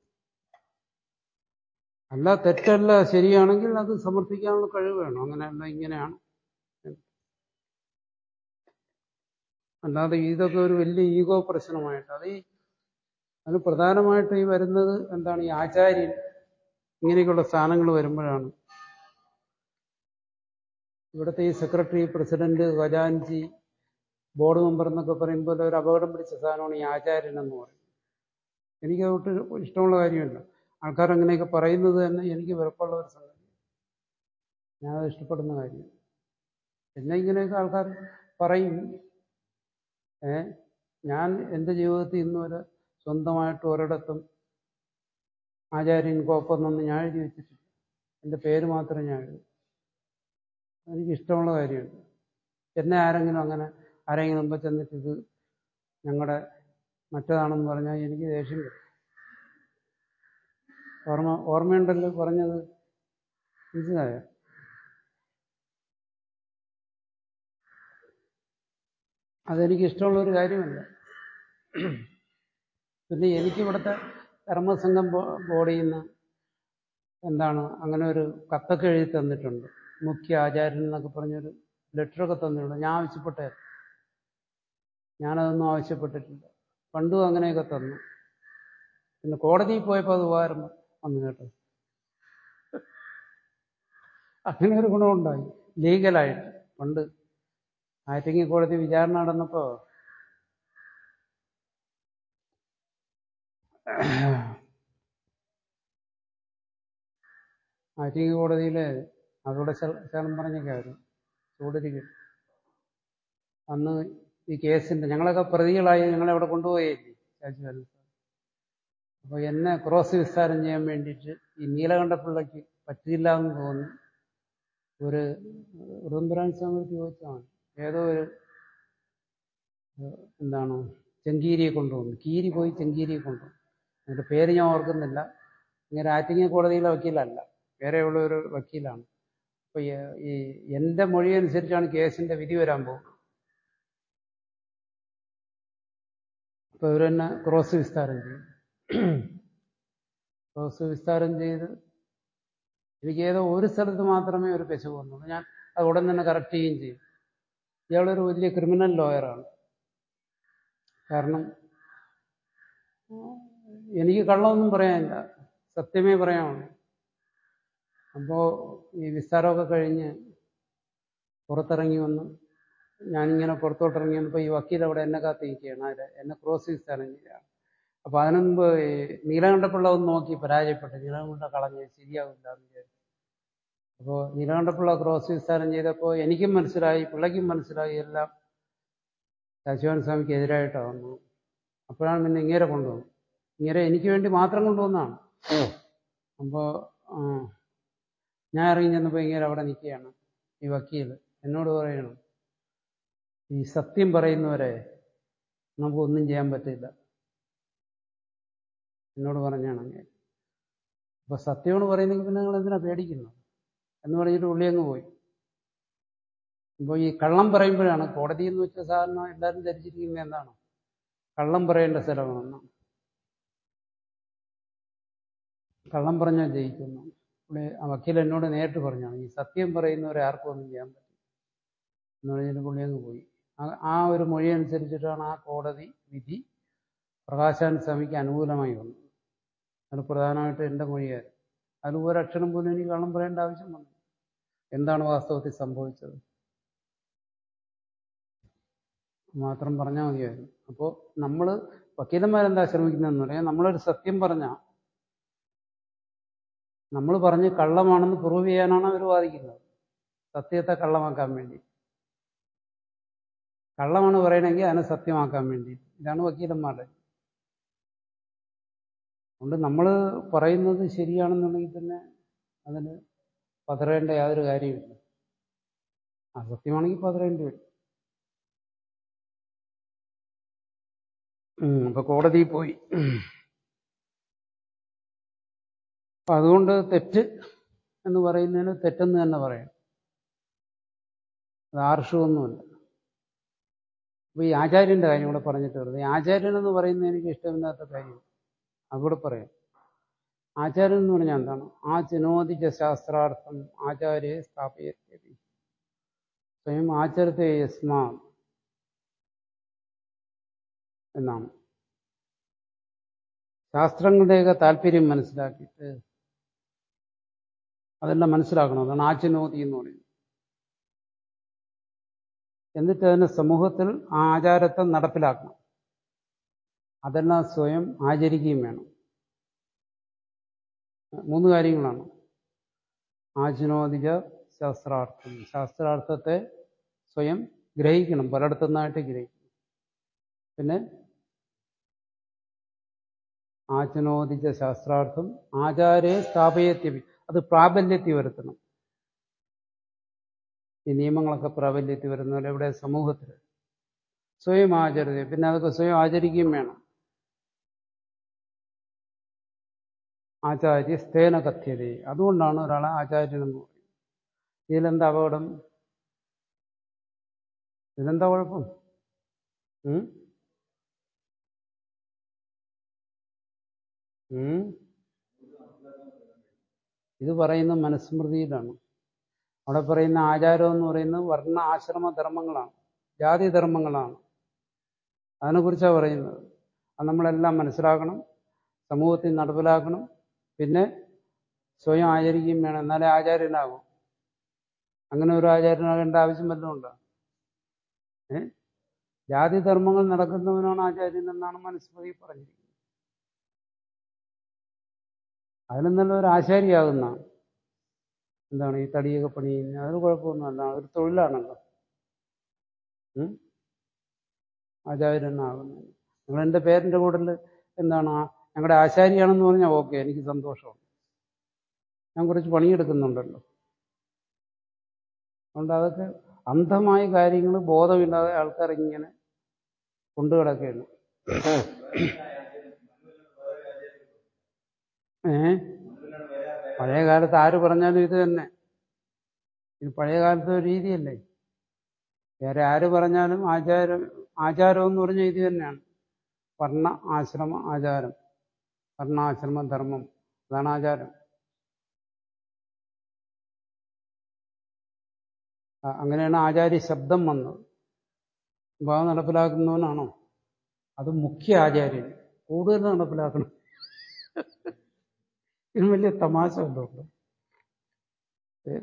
അല്ല തെറ്റല്ല ശരിയാണെങ്കിൽ അത് സമർപ്പിക്കാനുള്ള കഴിവ് വേണം അങ്ങനെയല്ല ഇങ്ങനെയാണ് അല്ലാതെ ഇതൊക്കെ ഒരു വലിയ ഈഗോ പ്രശ്നമായിട്ട് അത് ഈ അതിന് പ്രധാനമായിട്ട് ഈ വരുന്നത് എന്താണ് ഈ ആചാര്യൻ ഇങ്ങനെയൊക്കെയുള്ള സ്ഥാനങ്ങൾ വരുമ്പോഴാണ് ഇവിടുത്തെ ഈ സെക്രട്ടറി പ്രസിഡന്റ് ഖജാൻജി ബോർഡ് മെമ്പർ എന്നൊക്കെ പറയുമ്പോൾ ഒരു അപകടം പിടിച്ച സാധനമാണ് ഈ ആചാര്യൻ എന്ന് പറയുന്നത് എനിക്ക് അതൊട്ട് ഇഷ്ടമുള്ള കാര്യമല്ല ആൾക്കാർ അങ്ങനെയൊക്കെ പറയുന്നത് തന്നെ എനിക്ക് വെറുപ്പുള്ള ഒരു സംഗതി ഞാനത് ഇഷ്ടപ്പെടുന്ന കാര്യം പിന്നെ ഇങ്ങനെയൊക്കെ ആൾക്കാർ പറയും ഏ ഞാൻ എൻ്റെ ജീവിതത്തിൽ ഇന്ന് വരെ സ്വന്തമായിട്ട് ഒരിടത്തും ആചാര്യൻ കോപ്പെന്നൊന്നും ഞാൻ എഴുതി വെച്ചിട്ടില്ല എൻ്റെ പേര് മാത്രമേ ഞാൻ എഴുതി എനിക്ക് ഇഷ്ടമുള്ള കാര്യമുണ്ട് എന്നെ ആരെങ്കിലും അങ്ങനെ ആരെങ്കിലും മുമ്പ് ചെന്നിട്ട് ഇത് ഞങ്ങളുടെ മറ്റേതാണെന്ന് പറഞ്ഞാൽ എനിക്ക് ദേഷ്യം വരും ഓർമ്മ ഓർമ്മയുണ്ടല്ലോ പറഞ്ഞത് മനസ്സിലായോ അതെനിക്ക് ഇഷ്ടമുള്ള ഒരു കാര്യമല്ല പിന്നെ എനിക്ക് ഇവിടുത്തെ ധർമ്മസംഘം ബോർഡിൽ നിന്ന് എന്താണ് അങ്ങനെ ഒരു കത്തൊക്കെ എഴുതി തന്നിട്ടുണ്ട് മുഖ്യ ആചാര്യൻ എന്നൊക്കെ പറഞ്ഞൊരു ലെറ്ററൊക്കെ തന്നിട്ടുണ്ട് ഞാൻ ആവശ്യപ്പെട്ടേ ഞാനതൊന്നും ആവശ്യപ്പെട്ടിട്ടില്ല പണ്ടും അങ്ങനെയൊക്കെ തന്നു പിന്നെ കോടതിയിൽ പോയപ്പോൾ അത് ഉപകാരം വന്നു കേട്ടോ അങ്ങനെ ഒരു ഗുണമുണ്ടായി ലീഗലായിട്ട് പണ്ട് ആറ്റിങ്ങി കോടതി വിചാരണ നടന്നപ്പോ ആറ്റിങ്ങി കോടതിയിൽ അതോടെ ശരണം പറഞ്ഞൊക്കെ ആയിരുന്നു ചൂടിരിക്കും അന്ന് ഈ കേസിന്റെ ഞങ്ങളൊക്കെ പ്രതികളായി ഞങ്ങളെ അവിടെ കൊണ്ടുപോയില്ലേ രാജുവാലൻ അപ്പോൾ എന്നെ ക്രോസ് വിസ്താരം ചെയ്യാൻ വേണ്ടിയിട്ട് ഈ നീലകണ്ഠപിള്ളയ്ക്ക് പറ്റില്ല എന്ന് തോന്നി ഒരു ഉടമ്പുരാൻ സ്വാമിക്ക് ചോദിച്ചാണ് ഏതോ ഒരു എന്താണ് ചെങ്കീരിയെ കൊണ്ടുവന്നു കീരി പോയി ചെങ്കീരിയെ കൊണ്ടുവന്നു അതിന്റെ പേര് ഞാൻ ഓർക്കുന്നില്ല ഇങ്ങനെ ആറ്റിങ്ങ കോടതിയിലെ വക്കീലല്ല വേറെയുള്ള ഒരു വക്കീലാണ് അപ്പൊ ഈ എന്റെ മൊഴി അനുസരിച്ചാണ് കേസിന്റെ വിധി വരാൻ പോകുന്നത് അപ്പൊ ഇവരെന്നെ ക്രോസ് വിസ്താരം ചെയ്തു ക്രോസ് വിസ്താരം ചെയ്ത് എനിക്ക് ഏതോ ഒരു സ്ഥലത്ത് മാത്രമേ ഒരു പെശു വന്നുള്ളൂ ഞാൻ അത് ഉടൻ തന്നെ കറക്റ്റ് ചെയ്യുകയും ചെയ്യും ഇയാളൊരു വലിയ ക്രിമിനൽ ലോയറാണ് കാരണം എനിക്ക് കള്ളമൊന്നും പറയാനില്ല സത്യമേ പറയാനുള്ളൂ അപ്പോൾ ഈ വിസ്താരമൊക്കെ കഴിഞ്ഞ് പുറത്തിറങ്ങി വന്ന് ഞാനിങ്ങനെ പുറത്തോട്ടിറങ്ങി വന്നപ്പോൾ ഈ വക്കീൽ അവിടെ എന്നെ കാത്തിരിക്കുകയാണ് അതിൽ എന്നെ ക്രോസ് വിസ്താരം ചെയ്യുകയാണ് അപ്പോൾ അതിനു മുമ്പ് ഈ നീലകണ്ഠപ്പിള്ള ഒന്ന് നോക്കി പരാജയപ്പെട്ടു നീലകണ്ഠ കളഞ്ഞ് ശരിയാവില്ല എന്ന് വിചാരിച്ചു അപ്പോൾ നീലകണ്ഠപ്പിള്ള ക്രോസ് വിസ്താരം ചെയ്തപ്പോൾ എനിക്കും മനസ്സിലായി പിള്ളയ്ക്കും മനസ്സിലായി എല്ലാം ശശിവൻ സ്വാമിക്ക് എതിരായിട്ടാണ് വന്നത് അപ്പോഴാണ് പിന്നെ ഇങ്ങേരെ കൊണ്ടുവന്നത് ഇങ്ങേരെ എനിക്ക് വേണ്ടി മാത്രം കൊണ്ടുവന്നതാണ് അപ്പോൾ ഞാൻ ഇറങ്ങി ചെന്നപ്പോൾ ഇങ്ങനെ അവിടെ നിൽക്കുകയാണ് ഈ വക്കീൽ എന്നോട് പറയണം ഈ സത്യം പറയുന്നവരെ നമുക്കൊന്നും ചെയ്യാൻ പറ്റില്ല എന്നോട് പറഞ്ഞാണ് അങ്ങനെ അപ്പൊ സത്യമാണ് പറയുന്നെങ്കിൽ പിന്നെ നിങ്ങൾ എന്തിനാ പേടിക്കുന്നത് എന്ന് പറഞ്ഞിട്ട് പുള്ളി അങ്ങ് പോയി അപ്പോൾ ഈ കള്ളം പറയുമ്പോഴാണ് കോടതി എന്ന് വെച്ചാൽ സാധാരണ എല്ലാവരും ധരിച്ചിരിക്കുന്നത് എന്താണ് കള്ളം പറയേണ്ട സ്ഥലമാണെന്നാണ് കള്ളം പറഞ്ഞാൽ ജയിക്കുന്നു ഇവിടെ ആ വക്കീൽ എന്നോട് നേരിട്ട് പറഞ്ഞാണ് ഈ സത്യം പറയുന്നവരെ ആർക്കും ഒന്നും ചെയ്യാൻ പറ്റും എന്ന് പറഞ്ഞിട്ട് പുള്ളി അങ്ങ് പോയി ആ- ആ ഒരു മൊഴി അനുസരിച്ചിട്ടാണ് ആ കോടതി വിധി പ്രകാശാൻ സ്വാമിക്ക് അനുകൂലമായി വന്നത് അത് പ്രധാനമായിട്ട് എൻ്റെ മൊഴിയായിരുന്നു അതിൽ ഒരക്ഷരം പോലും എനിക്ക് കള്ളം പറയേണ്ട ആവശ്യം വന്നു എന്താണ് വാസ്തവത്തിൽ സംഭവിച്ചത് മാത്രം പറഞ്ഞാൽ മതിയായിരുന്നു അപ്പോൾ നമ്മൾ വക്കീലന്മാരെന്താ ശ്രമിക്കുന്നതെന്ന് പറയാം നമ്മളൊരു സത്യം പറഞ്ഞാൽ നമ്മൾ പറഞ്ഞ് കള്ളമാണെന്ന് പ്രൂവ് ചെയ്യാനാണ് അവർ വാദിക്കുന്നത് സത്യത്തെ കള്ളമാക്കാൻ വേണ്ടി കള്ളമാണ് പറയണമെങ്കിൽ അതിനെ സത്യമാക്കാൻ വേണ്ടി ഇതാണ് വക്കീലന്മാരുടെ അതുകൊണ്ട് നമ്മൾ പറയുന്നത് ശരിയാണെന്നുണ്ടെങ്കിൽ തന്നെ അതിന് പതറേണ്ട യാതൊരു കാര്യമില്ല അസത്യമാണെങ്കിൽ പതറേണ്ടി വരും ഉം, അപ്പൊ കോടതിയിൽ പോയി അപ്പൊ അതുകൊണ്ട് തെറ്റ് എന്ന് പറയുന്നതിന് തെറ്റെന്ന് തന്നെ പറയാം അത് ആർഷമൊന്നുമല്ല അപ്പൊ ഈ ആചാര്യന്റെ കാര്യം കൂടെ പറഞ്ഞിട്ട് വെറുതെ ഈ ആചാര്യൻ എന്ന് പറയുന്നത് എനിക്ക് ഇഷ്ടമില്ലാത്ത കാര്യം അവിടെ പറയാം ആചാര്യൻ എന്ന് പറഞ്ഞാൽ എന്താണ് ആ ചിനോദിച്ച ശാസ്ത്രാർത്ഥം ആചാര്യെ സ്ഥാപയത്യതി സ്വയം ആചരത്തെ യസ്മാ എന്നാണ് ശാസ്ത്രങ്ങളുടെയൊക്കെ താല്പര്യം മനസ്സിലാക്കിയിട്ട് അതെല്ലാം മനസ്സിലാക്കണം അതാണ് ആചനോതി എന്ന് പറയുന്നത് എന്നിട്ട് അതിനെ സമൂഹത്തിൽ ആ ആചാരത്തെ നടപ്പിലാക്കണം അതെല്ലാം സ്വയം ആചരിക്കുകയും വേണം മൂന്ന് കാര്യങ്ങളാണ് ആചനോദിക ശാസ്ത്രാർത്ഥം ശാസ്ത്രാർത്ഥത്തെ സ്വയം ഗ്രഹിക്കണം പലയിടത്തുനിന്നായിട്ട് ഗ്രഹിക്കണം പിന്നെ ആചനോദിച്ച ശാസ്ത്രാർത്ഥം ആചാരെ സ്ഥാപയത്യപി അത് പ്രാബല്യത്തിൽ വരുത്തണം ഈ നിയമങ്ങളൊക്കെ പ്രാബല്യത്തിൽ വരുന്ന പോലെ ഇവിടെ സമൂഹത്തിൽ സ്വയം ആചരത പിന്നെ അതൊക്കെ സ്വയം ആചരിക്കുകയും വേണം ആചാര്യ സ്ഥേന കഥ്യത അതുകൊണ്ടാണ് ഒരാളെ ആചാര്യൻ എന്ന് പറയുന്നത് ഇതിലെന്താ അപകടം ഇതിലെന്താ കുഴപ്പം ഉം? ഉം? ഇത് പറയുന്ന മനുസ്മൃതിയിലാണ് അവിടെ പറയുന്ന ആചാരം എന്ന് പറയുന്നത് വർണ്ണ ആശ്രമ ധർമ്മങ്ങളാണ് ജാതി ധർമ്മങ്ങളാണ് അതിനെക്കുറിച്ചാണ് പറയുന്നത് അത് നമ്മളെല്ലാം മനസ്സിലാക്കണം സമൂഹത്തിൽ നടപ്പിലാക്കണം പിന്നെ സ്വയം ആചരിക്കുകയും വേണം എന്നാലേ ആചാര്യനാകും അങ്ങനെ ഒരു ആചാര്യനാകേണ്ട ആവശ്യം വല്ലതും ഉണ്ടോ ഏ ജാതി ധർമ്മങ്ങൾ നടക്കുന്നവനാണ് ആചാര്യൻ എന്നാണ് മനുസ്മൃതി പറഞ്ഞിരിക്കുന്നത് അതിലും നല്ല ഒരു ആശാരിയാകുന്ന എന്താണ് ഈ തടിയൊക്കെ പണി ചെയ്യുന്നത് അതൊരു കുഴപ്പമൊന്നുമല്ല അതൊരു തൊഴിലാണല്ലോ ഉം? ആചാര്യനാകുന്നത് നിങ്ങൾ എൻ്റെ പേരിൻ്റെ കൂടെ എന്താണ് ആ- ഞങ്ങളുടെ ആശാരിയാണെന്ന് പറഞ്ഞാൽ ഓക്കെ എനിക്ക് സന്തോഷമാണ് ഞാൻ കുറച്ച് പണിയെടുക്കുന്നുണ്ടല്ലോ അതുകൊണ്ട് അതൊക്കെ അന്ധമായ കാര്യങ്ങൾ ബോധമില്ലാതെ ആൾക്കാർ ഇങ്ങനെ കൊണ്ടു കിടക്കുകയാണ് ഏ പഴയ കാലത്ത് ആര് പറഞ്ഞാലും ഇത് തന്നെ ഇത് പഴയ കാലത്തെ ഒരു രീതിയല്ലേ വേറെ ആര് പറഞ്ഞാലും ആചാരം ആചാരം എന്ന് പറഞ്ഞാൽ ഇത് തന്നെയാണ് വർണ്ണ ആശ്രമ ആചാരം വർണ്ണാശ്രമ ധർമ്മം അതാണ് ആചാരം ആ- അങ്ങനെയാണ് ആചാര്യ ശബ്ദം വന്നത് അപ്പൊ അത് നടപ്പിലാക്കുന്നവനാണോ അത് മുഖ്യ ആചാര്യൻ കൂടുതൽ നടപ്പിലാക്കണം ഇതിന് വലിയ തമാശ ഉണ്ടോ ഏ?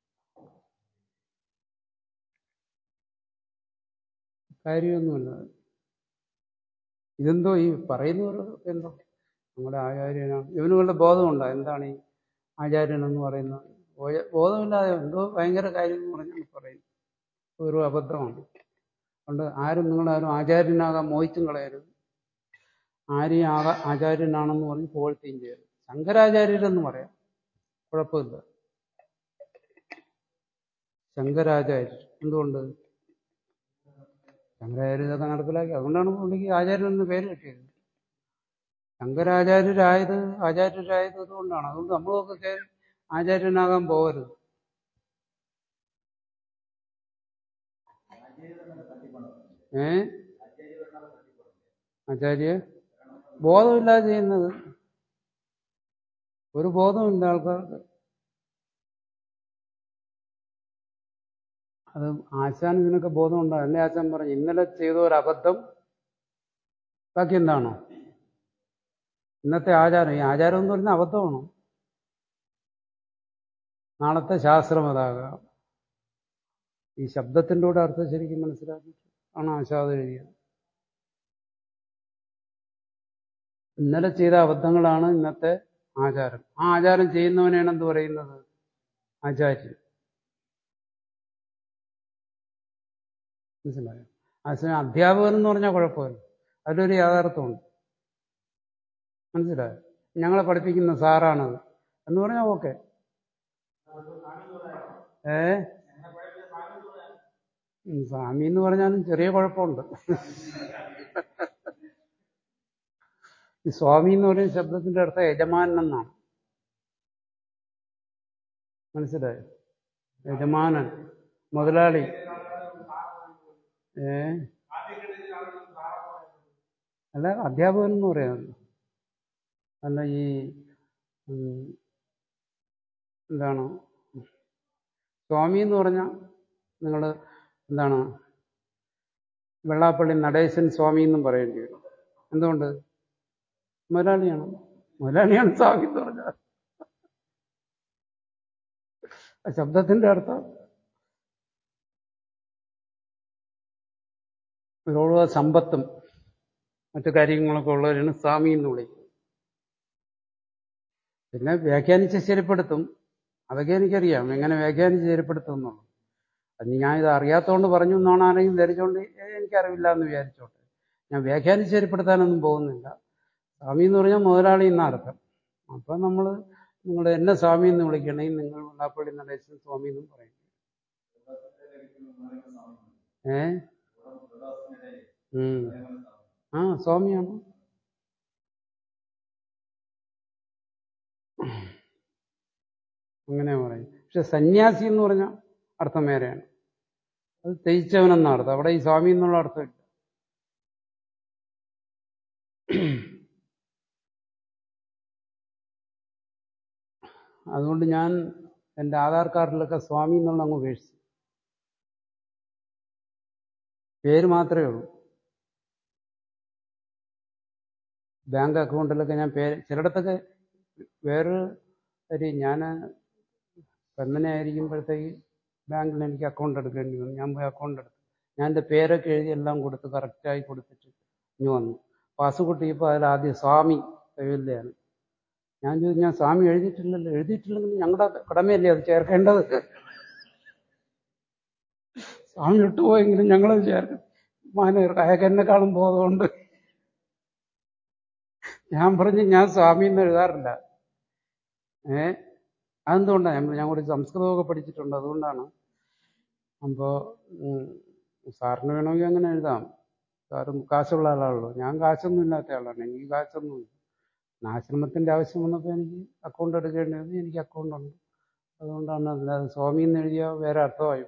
കാര്യമൊന്നുമില്ല ഇതെന്തോ ഈ പറയുന്നവർ എന്തോ നമ്മുടെ ആചാര്യനാണ് ഇവന് വല്ല ബോധമുണ്ടോ എന്താണ് ഈ ആചാര്യൻ എന്ന് പറയുന്നത് ബോധ- ബോധമില്ലാതെ എന്തോ ഭയങ്കര കാര്യം എന്ന് പറഞ്ഞാണ് പറയുന്നത് ഒരു അബദ്ധമാണ് അതുകൊണ്ട് ആരും നിങ്ങളാരും ആചാര്യനാകാൻ മോഹിച്ചും കളയരുത് ആരെയും ആകാ ആചാര്യനാണെന്ന് പറഞ്ഞ് പുകഴ്ത്തുകയും ചെയ്യരുത് ശങ്കരാചാര്യരെന്ന് പറയാം കുഴപ്പമില്ല ശങ്കരാചാര്യർ എന്തുകൊണ്ട് ശങ്കരാചാര്യ ഇതൊക്കെ നടപ്പിലാക്കി അതുകൊണ്ടാണ് പുള്ളിക്ക് ആചാര്യൻ എന്ന് പേര് കിട്ടിയത് ശങ്കരാചാര്യരായത് ആചാര്യരായത് അതുകൊണ്ടാണ് അതുകൊണ്ട് നമ്മളൊക്കെ കേ- ആചാര്യനാകാൻ പോകരുത് ഏ ആചാര്യ ബോധമില്ലാതെ ചെയ്യുന്നത് ഒരു ബോധമില്ല ആൾക്കാർക്ക് അത് ആശാൻ ഇതിനൊക്കെ ബോധമുണ്ടോ അല്ലേ ആശാൻ പറഞ്ഞു ഇന്നലെ ചെയ്ത ഒരു അബദ്ധം ബാക്കി എന്താണോ ഇന്നത്തെ ആചാരം ഈ ആചാരം എന്ന് പറയുന്ന അബദ്ധമാണോ നാളത്തെ ശാസ്ത്രം അതാകാം ഈ ശബ്ദത്തിൻ്റെ കൂടെ അർത്ഥം ശരിക്കും മനസ്സിലാക്കി ആണ് ആശാദ് എഴുതിയത് ഇന്നലെ ചെയ്ത അബദ്ധങ്ങളാണ് ഇന്നത്തെ ആചാരം ആ ആചാരം ചെയ്യുന്നവനെയാണ് എന്ത് പറയുന്നത് ആചാര്യൻ മനസ്സിലായോ ആശാൻ അധ്യാപകൻ എന്ന് പറഞ്ഞാൽ കുഴപ്പമില്ല അതിലൊരു യാഥാർത്ഥ്യമുണ്ട് മനസ്സിലായോ ഞങ്ങളെ പഠിപ്പിക്കുന്ന സാറാണത് എന്ന് പറഞ്ഞാൽ ഓക്കെ ഏ ഉം, സ്വാമി എന്ന് പറഞ്ഞാലും ചെറിയ കുഴപ്പമുണ്ട് ഈ സ്വാമി എന്ന് പറയുന്ന ശബ്ദത്തിന്റെ അർത്ഥം യജമാനൻ എന്നാണ് മനസ്സിലായോ യജമാനൻ മുതലാളി ഏ അല്ല അധ്യാപകൻ എന്ന് പറയാം അല്ല ഈ ഉം, എന്താണ് സ്വാമി എന്ന് പറഞ്ഞാൽ നിങ്ങൾ എന്താണ് വെള്ളാപ്പള്ളി നടേശൻ സ്വാമി എന്നും പറയേണ്ടി വരും എന്തുകൊണ്ട് മുതലാളിയാണ് മുതലാളിയാണ് സ്വാമി എന്ന് പറഞ്ഞാൽ ആ ശബ്ദത്തിന്റെ അർത്ഥം ഇവരോട് സമ്പത്തും മറ്റു കാര്യങ്ങളൊക്കെ ഉള്ളവരാണ് സ്വാമി എന്ന് വിളിക്കുന്നത് പിന്നെ വ്യാഖ്യാനിച്ച് ശരിപ്പെടുത്തും അതൊക്കെ എനിക്കറിയാം എങ്ങനെ വ്യാഖ്യാനിച്ച് ശരിപ്പെടുത്തും എന്നുള്ളത് അത് ഞാൻ ഇത് അറിയാത്തതുകൊണ്ട് പറഞ്ഞു എന്നാണ് ആരെങ്കിലും ധരിച്ചുകൊണ്ട് "ഏയ് എനിക്കറിവില്ല എന്ന് വിചാരിച്ചോട്ടെ ഞാൻ വ്യാഖ്യാനിച്ച് ശരിപ്പെടുത്താനൊന്നും പോകുന്നില്ല സ്വാമി എന്ന് പറഞ്ഞാൽ മുതലാളി എന്ന അർത്ഥം അപ്പം നമ്മൾ നിങ്ങൾ എന്നെ സ്വാമി എന്ന് വിളിക്കണമെങ്കിൽ നിങ്ങൾ വെള്ളാപ്പള്ളി നടേശൻ സ്വാമി എന്നും പറയും ഏ ഉം. ആ സ്വാമിയാണ് അങ്ങനെ പറയും പക്ഷെ സന്യാസി എന്ന് പറഞ്ഞ അർത്ഥം വേറെയാണ് അത് തേച്ചവനെന്ന അർത്ഥം അവിടെ ഈ സ്വാമി എന്നുള്ള അർത്ഥമില്ല അതുകൊണ്ട് ഞാൻ എൻ്റെ ആധാർ കാർഡിലൊക്കെ സ്വാമി എന്നുള്ള അങ്ങ് ഉപേക്ഷിച്ചു പേര് മാത്രമേ ഉള്ളൂ ബാങ്ക് അക്കൗണ്ടിലൊക്കെ ഞാൻ പേര് ചിലയിടത്തൊക്കെ വേറൊരു കാര്യം ഞാൻ പെണ്ണനെ ആയിരിക്കുമ്പോഴത്തേക്ക് ബാങ്കിൽ എനിക്ക് അക്കൗണ്ട് എടുക്കേണ്ടി വന്നു ഞാൻ പോയി അക്കൗണ്ട് എടുത്തു ഞാൻ എൻ്റെ പേരൊക്കെ എഴുതി എല്ലാം കൊടുത്ത് കറക്റ്റായി കൊടുത്തിട്ട് ഇനി വന്നു പാസ്ബുക്ക് കിട്ടിയപ്പോൾ അതിൽ ആദ്യം സ്വാമി കയ്യിലാണ് ഞാൻ ചോദിച്ചു ഞാൻ സ്വാമി എഴുതിയിട്ടില്ലല്ലോ എഴുതിയിട്ടില്ലെങ്കിൽ ഞങ്ങളുടെ കടമയല്ലേ അത് ചേർക്കേണ്ടത് സ്വാമി വിട്ടുപോയെങ്കിലും ഞങ്ങളത് ചേർക്കും മാനേർ അയാൾക്ക് എന്നെക്കാളും ബോധമുണ്ട് ഞാൻ പറഞ്ഞു ഞാൻ സ്വാമി എന്ന് എഴുതാറില്ല ഏ അതെന്തുകൊണ്ടാണ് ഞാൻ ഞാൻ കുറച്ച് സംസ്കൃതമൊക്കെ പഠിച്ചിട്ടുണ്ട് അതുകൊണ്ടാണ് അപ്പോൾ സാറിന് വേണമെങ്കിൽ അങ്ങനെ എഴുതാം സാറും കാശുള്ള ആളാണല്ലോ ഞാൻ കാശൊന്നും ഇല്ലാത്ത ആളാണ് എനിക്ക് കാശൊന്നുമില്ല ആശ്രമത്തിൻ്റെ ആവശ്യം വന്നപ്പോൾ എനിക്ക് അക്കൗണ്ട് എടുക്കേണ്ടി വന്നു എനിക്ക് അക്കൗണ്ട് ഉണ്ട് അതുകൊണ്ടാണ് അല്ലാതെ സ്വാമി എന്ന് എഴുതിയാൽ വേറെ അർത്ഥമായി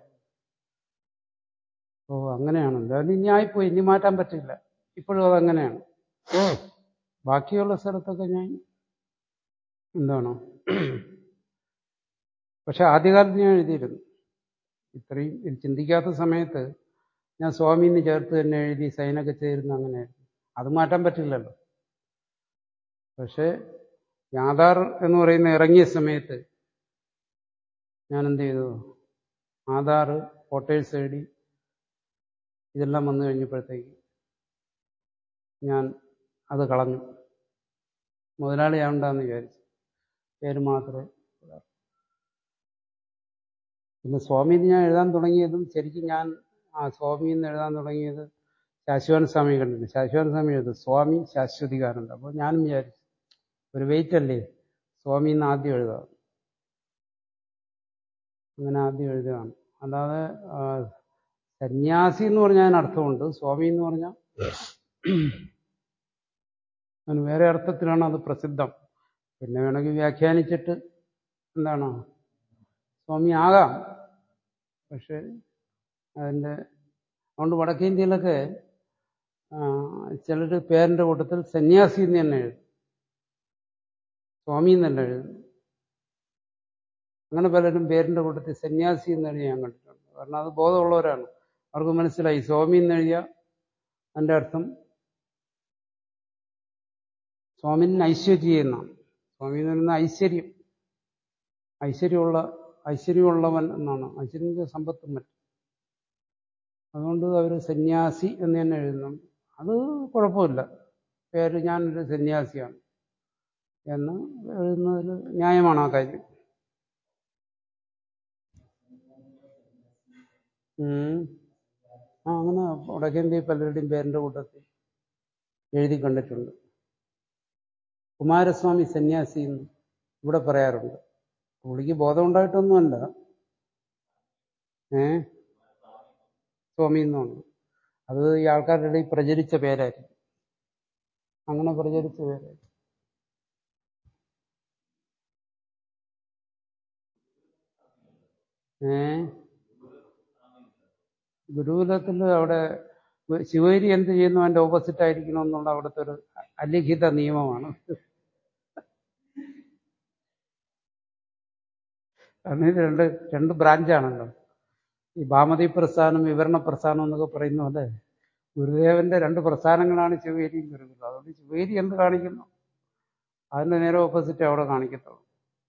ഓ അങ്ങനെയാണല്ലോ അത് ഇനി ആയിപ്പോയി ഇനി മാറ്റാൻ പറ്റില്ല ഇപ്പോഴും അതങ്ങനെയാണ് ബാക്കിയുള്ള സ്ഥലത്തൊക്കെ ഞാൻ എന്താണ് പക്ഷെ ആദ്യകാലത്ത് ഞാൻ എഴുതിയിരുന്നു ഇത്രയും ഇത് ചിന്തിക്കാത്ത സമയത്ത് ഞാൻ സ്വാമിന്ന് ചേർത്ത് തന്നെ എഴുതി സൈനൊക്കെ ചേരുന്ന അങ്ങനെയായിരുന്നു അത് മാറ്റാൻ പറ്റില്ലല്ലോ പക്ഷേ ആധാർ എന്ന് പറയുന്ന ഇറങ്ങിയ സമയത്ത് ഞാൻ എന്ത് ചെയ്തു ആധാർ വോട്ടേഴ്സ് ഐ ഡി ഇതെല്ലാം വന്നു കഴിഞ്ഞപ്പോഴത്തേക്ക് ഞാൻ അത് കളഞ്ഞു മുതലാളിയാവണ്ടെന്ന് വിചാരിച്ചു പേര് മാത്രമേ പിന്നെ സ്വാമി എന്ന് ഞാൻ എഴുതാൻ തുടങ്ങിയതും ശരിക്കും ഞാൻ ആ സ്വാമി എന്ന് എഴുതാൻ തുടങ്ങിയത് ശാശ്വതൻ സ്വാമി കണ്ടിട്ടുണ്ട് ശാശ്വതൻ സ്വാമി എഴുതും സ്വാമി ശാശ്വതികാനന്ദ അപ്പോൾ ഞാനും വിചാരിച്ചു ഒരു വെയിറ്റ് അല്ലേ സ്വാമി എന്ന് ആദ്യം എഴുതാം അങ്ങനെ ആദ്യം എഴുതുകയാണ് അല്ലാതെ ആ, സന്യാസി എന്ന് പറഞ്ഞാൽ അതിന് അർത്ഥമുണ്ട് സ്വാമി എന്ന് പറഞ്ഞാൽ അതിന് വേറെ അർത്ഥത്തിലാണ് അത് പ്രസിദ്ധം പിന്നെ വേണമെങ്കിൽ വ്യാഖ്യാനിച്ചിട്ട് എന്താണ് സ്വാമി ആകാം പക്ഷെ അതിൻ്റെ അതുകൊണ്ട് വടക്കേ ഇന്ത്യയിലൊക്കെ ചിലർ പേരിന്റെ കൂട്ടത്തിൽ സന്യാസി എന്ന് തന്നെ എഴുതും സ്വാമി എന്നല്ല എഴുതും അങ്ങനെ പലരും പേരിന്റെ കൂട്ടത്തിൽ സന്യാസി എന്ന് എഴുതി ഞാൻ കണ്ടിട്ടുണ്ട് കാരണം അത് ബോധമുള്ളവരാണ് അവർക്ക് മനസ്സിലായി സ്വാമി എന്ന് എഴുതിയ അതിന്റെ അർത്ഥം സ്വാമിന് ഐശ്വര്യ എന്നാണ് സ്വാമി എന്ന് പറയുന്ന ഐശ്വര്യം ഐശ്വര്യമുള്ള ഐശ്വര്യമുള്ളവൻ എന്നാണ് ഐശ്വര്യം സമ്പത്തും മറ്റും അതുകൊണ്ട് അവർ സന്യാസി എന്ന് തന്നെ എഴുതുന്നുണ്ട് അത് കുഴപ്പമില്ല പേര് ഞാനൊരു സന്യാസിയാണ് എന്ന് എഴുതുന്നതിൽ ന്യായമാണ് ആ കാര്യം ഉം. ആ അങ്ങനെ വടക്കേന്ത്യ പലരുടെയും പേരിന്റെ കൂട്ടത്തിൽ എഴുതി കണ്ടിട്ടുണ്ട് കുമാരസ്വാമി സന്യാസി എന്ന് ഇവിടെ പറയാറുണ്ട് പുള്ളിക്ക് ബോധമുണ്ടായിട്ടൊന്നുമല്ല ഏ സ്വാമി എന്നാണ് അത് ഈ ആൾക്കാരുടെ ഇടയിൽ പ്രചരിച്ച പേരായിരിക്കും അങ്ങനെ പ്രചരിച്ച പേരായിരിക്കും ഏ ഗുരുകുലത്തിൽ അവിടെ ശിവഗിരി എന്ത് ചെയ്യുന്നു അതിന്റെ ഓപ്പോസിറ്റ് ആയിരിക്കണം എന്നുള്ള അവിടുത്തെ ഒരു അലിഖിത നിയമമാണ് കാരണം ഇത് രണ്ട് രണ്ട് ബ്രാഞ്ചാണല്ലോ ഈ ഭാമതി പ്രസ്ഥാനം വിവരണ പ്രസ്ഥാനം എന്നൊക്കെ പറയുന്ന പോലെ ഗുരുദേവന്റെ രണ്ട് പ്രസ്ഥാനങ്ങളാണ് ശിവഗിരിയും ഗുരുകുലം അതുകൊണ്ട് ശിവഗിരി എന്ത് കാണിക്കുന്നു അതിന്റെ നേരെ ഓപ്പോസിറ്റ് അവിടെ കാണിക്കത്തുള്ളൂ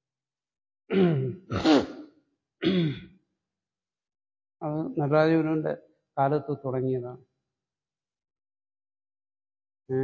അത് നടരാജ ഗുരുവിന്റെ കാലത്ത് തുടങ്ങിയതാണ് ഏ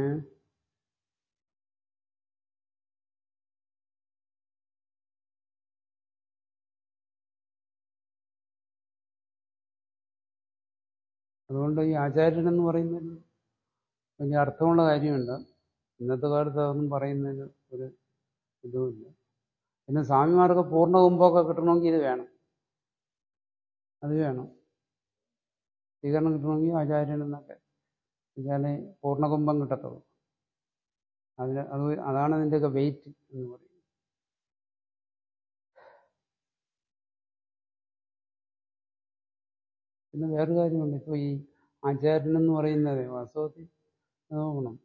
അതുകൊണ്ട് ഈ ആചാര്യൻ എന്ന് പറയുന്നതിന് വലിയ അർത്ഥമുള്ള കാര്യമുണ്ട് ഇന്നത്തെ കാലത്ത് അതൊന്നും പറയുന്നതിന് ഒരു ഇതുമില്ല പിന്നെ സ്വാമിമാർക്ക് പൂർണ്ണ കുംഭമൊക്കെ കിട്ടണമെങ്കിൽ ഇത് വേണം അത് വേണം സ്വീകരണം കിട്ടണമെങ്കിൽ ആചാര്യൻ എന്നൊക്കെ വെച്ചാലേ പൂർണ്ണകുംഭം കിട്ടത്തുള്ളൂ അതിന് അത് അതാണ് അതിൻ്റെയൊക്കെ വെയിറ്റ് എന്ന് പറയും പിന്നെ വേറൊരു കാര്യമുണ്ട് ഇപ്പോൾ ഈ ആചാര്യൻ എന്ന് പറയുന്നത് വാസ്തവത്തിൽ നോക്കണം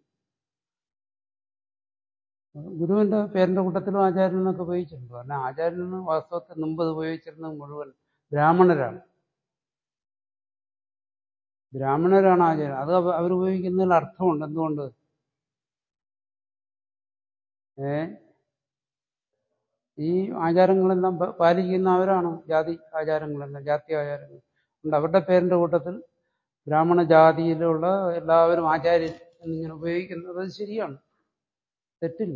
ഗുരുവിന്റെ പേരിന്റെ കൂട്ടത്തിലും ആചാര്യൻ എന്നൊക്കെ ഉപയോഗിച്ചിട്ടുണ്ട് കാരണം ആചാര്യൻ എന്ന് വാസ്തവത്തിൽ മുമ്പ് ഇത് ഉപയോഗിച്ചിരുന്നത് മുഴുവൻ ബ്രാഹ്മണരാണ് ബ്രാഹ്മണരാണ് ആചാര്യൻ അത് അവർ ഉപയോഗിക്കുന്നതിൽ അർത്ഥമുണ്ട് എന്തുകൊണ്ട് ഏ ഈ ആചാരങ്ങളെല്ലാം പാലിക്കുന്ന അവരാണ് ജാതി ആചാരങ്ങളെല്ലാം ജാതി ആചാരങ്ങൾ ഉണ്ട് അവരുടെ പേരിന്റെ കൂട്ടത്തിൽ ബ്രാഹ്മണ ജാതിയിലുള്ള എല്ലാവരും ആചാര്യൻ എന്നിങ്ങനെ ഉപയോഗിക്കുന്നത് ശരിയാണ് തെറ്റില്ല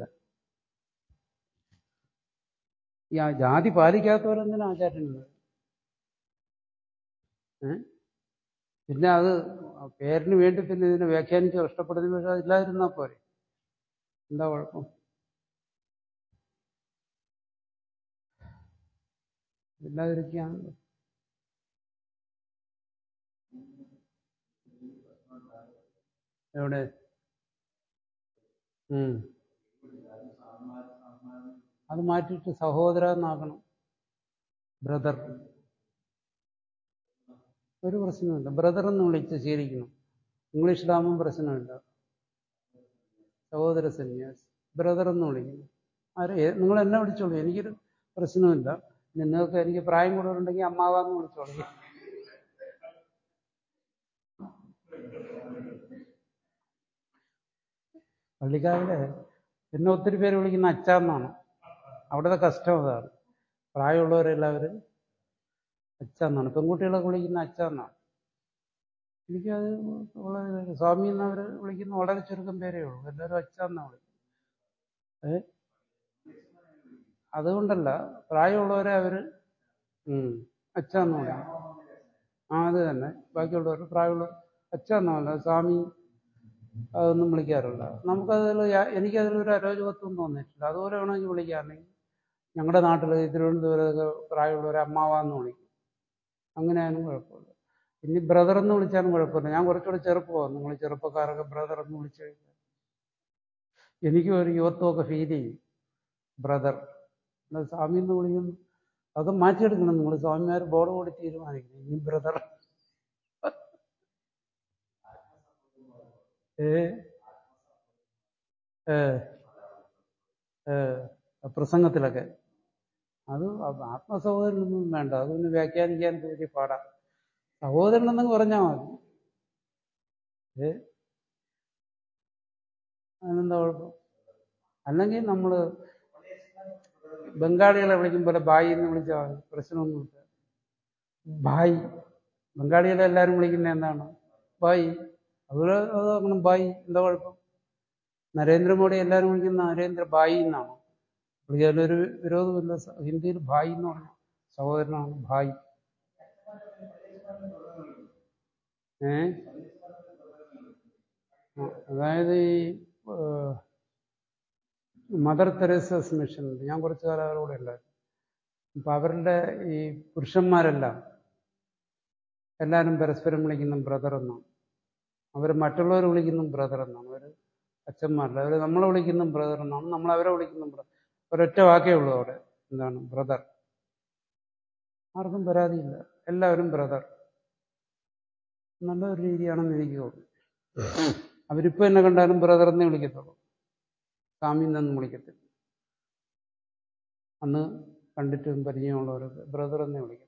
ഈ ജാതി പാലിക്കാത്തവരെന്തിനാ ആചാര്യനുള്ളത് ഏ പിന്നെ അത് പേരിന് വേണ്ടി പിന്നെ ഇതിനെ വ്യാഖ്യാനിച്ച് കഷ്ടപ്പെടുന്ന പക്ഷെ അതില്ലാതിരുന്നാൽ പോരെ എന്താ കുഴപ്പം ഇല്ലാതിരിക്കുകയാണല്ലോ എവിടെ ഉം അത് മാറ്റിയിട്ട് സഹോദര എന്നാക്കണം ബ്രദർ ഒരു പ്രശ്നമില്ല ബ്രദർ എന്ന് വിളിച്ച് ശീലിക്കണം ഇംഗ്ലീഷിലാകുമ്പോൾ പ്രശ്നമില്ല സഹോദര സന്യാസി ബ്രദർ എന്ന് വിളിക്കുന്നു ആരെ നിങ്ങൾ എന്നെ വിളിച്ചോളൂ എനിക്കൊരു പ്രശ്നമില്ല നിങ്ങൾക്ക് എനിക്ക് പ്രായം കൂടുതലുണ്ടെങ്കിൽ അമ്മാവാന്ന് വിളിച്ചോളൂ പള്ളിക്കാരുടെ എന്നെ ഒത്തിരി പേര് വിളിക്കുന്ന അച്ചാന്നാണ് അവിടുത്തെ കഷ്ടം അതാണ് പ്രായമുള്ളവരെല്ലാവരും അച്ചാന്നാണ് പെൺകുട്ടികളൊക്കെ വിളിക്കുന്ന അച്ചാന്നാണ് എനിക്കത് വളരെ സ്വാമി എന്നവർ വിളിക്കുന്ന വളരെ ചുരുക്കം പേരേ ഉള്ളൂ എല്ലാവരും അച്ചാന്നാണ് വിളിക്കുന്നത് ഏ അതുകൊണ്ടല്ല പ്രായമുള്ളവരെ അവർ അച്ചാന്ന് പറയും ആ അത് തന്നെ ബാക്കിയുള്ളവർ പ്രായമുള്ള അച്ചാന്നല്ല സ്വാമി അതൊന്നും വിളിക്കാറില്ല നമുക്കതിൽ എനിക്കതിലൊരു അരോചകത്വം തോന്നിയിട്ടില്ല അതുപോലെ വേണമെങ്കിൽ വിളിക്കാറുണ്ടെങ്കിൽ ഞങ്ങളുടെ നാട്ടിൽ തിരുവനന്തപുരത്തൊക്കെ പ്രായമുള്ളവരെ അമ്മാവാന്ന് വിളിക്കും അങ്ങനെയാലും കുഴപ്പമില്ല ഇനി ബ്രദർ എന്ന് വിളിച്ചാലും കുഴപ്പമില്ല ഞാൻ കുറച്ചുകൂടെ ചെറുപ്പമാണ് നിങ്ങൾ ചെറുപ്പക്കാരൊക്കെ ബ്രദർ എന്ന് വിളിച്ചു കഴിഞ്ഞാൽ എനിക്കും ഒരു യുവത്വമൊക്കെ ഫീൽ ചെയ്യും ബ്രദർ സ്വാമി എന്ന് വിളിക്കുന്നു അതൊക്കെ മാറ്റിയെടുക്കണം നിങ്ങൾ സ്വാമിമാർ ബോർഡ് കൂടി തീരുമാനിക്കണം ഇനി ബ്രദർ ഏ ഏ ഏ പ്രസംഗത്തിലൊക്കെ അത് ആത്മസഹോദരനൊന്നും വേണ്ട അതൊന്ന് വ്യാഖ്യാനിക്കാൻ വലിയ പാടാ സഹോദരൻ എന്നങ്ങ് പറഞ്ഞാൽ മതി ഏ അതിനെന്താ കുഴപ്പം അല്ലെങ്കിൽ നമ്മൾ ബംഗാളികളെ വിളിക്കും പോലെ ബായി എന്ന് വിളിച്ചാൽ മതി പ്രശ്നമൊന്നുമില്ല ബായി ബംഗാളികളെ എല്ലാവരും വിളിക്കുന്നത് എന്താണ് ബായി അതുപോലെ അത് അങ്ങനെ ബായി എന്താ കുഴപ്പം നരേന്ദ്രമോദി എല്ലാവരും വിളിക്കുന്ന നരേന്ദ്ര ബായി എന്നാണ് പുള്ളിക്കാരൊരു വിരോധമില്ല ഹിന്ദിയിൽ ഭായി എന്ന് പറഞ്ഞു സഹോദരനാണ് ഭായി ഏ അതായത് ഈ മദർ തെരേസസ് മിഷൻ ഞാൻ കുറച്ചു കാലം അവരോടെ ഉണ്ടായിരുന്നു അപ്പൊ അവരുടെ ഈ പുരുഷന്മാരെല്ലാം എല്ലാവരും പരസ്പരം വിളിക്കുന്ന ബ്രദർ എന്നാണ് അവർ മറ്റുള്ളവർ വിളിക്കുന്ന ബ്രദർ എന്നാണ് അവർ അച്ഛന്മാരല്ല അവർ നമ്മളെ വിളിക്കുന്ന ബ്രദർ എന്നാണ് നമ്മൾ അവരെ വിളിക്കുന്ന ബ്രദർ ഒരൊറ്റ വാക്കേ ഉള്ളൂ അവിടെ എന്താണ് ബ്രദർ ആർക്കും പരാതിയില്ല എല്ലാവരും ബ്രദർ നല്ലൊരു രീതിയാണെന്ന് എനിക്ക് തോന്നുന്നു അവരിപ്പോ എന്നെ കണ്ടാലും ബ്രദർ എന്നേ വിളിക്കത്തുള്ളൂ സ്വാമി എന്നൊന്നും വിളിക്കത്തില്ല അന്ന് കണ്ടിട്ടും പരിചയമുള്ളവരൊക്കെ ബ്രദർ എന്നേ വിളിക്കത്തുള്ളൂ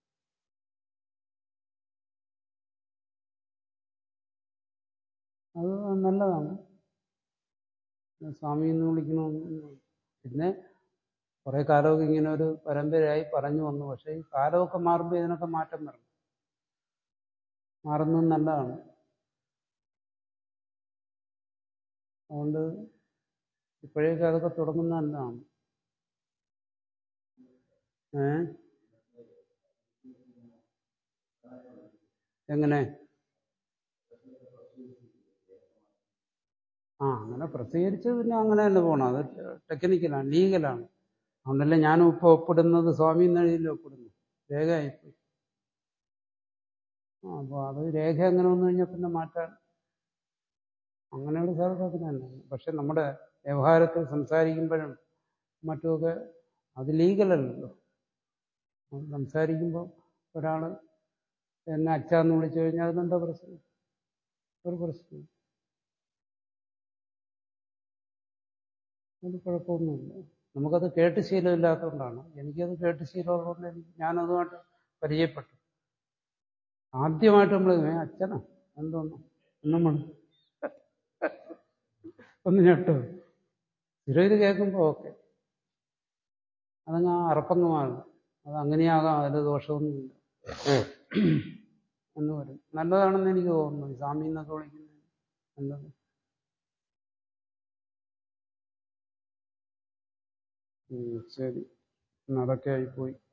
അത് നല്ലതാണ് സ്വാമി എന്ന് വിളിക്കണമെന്ന് പിന്നെ കുറെ കാലമൊക്കെ ഇങ്ങനെ ഒരു പരമ്പരയായി പറഞ്ഞു വന്നു പക്ഷെ ഈ കാലമൊക്കെ മാറുമ്പോൾ ഇതിനൊക്കെ മാറ്റം വരണം മാറുന്നത് നല്ലതാണ് അതുകൊണ്ട് ഇപ്പോഴേക്ക് അതൊക്കെ തുടങ്ങുന്ന നല്ലതാണ് ഏ എങ്ങനെ ആ അങ്ങനെ പ്രസിദ്ധീകരിച്ച് പിന്നെ അങ്ങനെ തന്നെ പോകണം അത് ടെക്നിക്കലാണ് ലീഗലാണ് അതുകൊണ്ടല്ലേ ഞാൻ ഇപ്പോൾ ഒപ്പിടുന്നത് സ്വാമി എന്നെഴുതിയില്ല ഒപ്പിടുന്നു രേഖയായിപ്പോയി ആ അപ്പോൾ അത് രേഖ അങ്ങനെ വന്നു കഴിഞ്ഞാൽ പിന്നെ മാറ്റാൻ അങ്ങനെയുള്ള സ്ഥലത്തൊക്കെ തന്നെ പക്ഷെ നമ്മുടെ വ്യവഹാരത്തിൽ സംസാരിക്കുമ്പോഴും മറ്റുമൊക്കെ അത് ലീഗലല്ലല്ലോ സംസാരിക്കുമ്പോൾ ഒരാൾ എന്നെ അച്ഛന്ന് വിളിച്ചു കഴിഞ്ഞാൽ അതിനെന്താ പ്രശ്നം ഒരു പ്രശ്നം അത് കുഴപ്പമൊന്നുമില്ല നമുക്കത് കേട്ട് ശീലമില്ലാത്തതുകൊണ്ടാണ് എനിക്കത് കേട്ട് ശീലമുള്ളതുകൊണ്ട് എനിക്ക് ഞാനതുമായിട്ട് പരിചയപ്പെട്ടു ആദ്യമായിട്ട് നമ്മൾ ഏ അച്ഛനാ എന്തോന്നു നമ്മൾ ഒന്ന് ഞെട്ടോ സ്ഥിരം ഇത് കേൾക്കുമ്പോൾ ഓക്കെ അതങ്ങ് ആ അറപ്പങ്ങ് മാറും അത് അങ്ങനെയാകാം അതിൽ ദോഷമൊന്നുമില്ല എന്ന് പറയും നല്ലതാണെന്ന് എനിക്ക് തോന്നുന്നു ഈ സ്വാമി എന്നൊക്കെ വിളിക്കുന്നത് നല്ലത് ശരി അതൊക്കെ ആയിപ്പോയി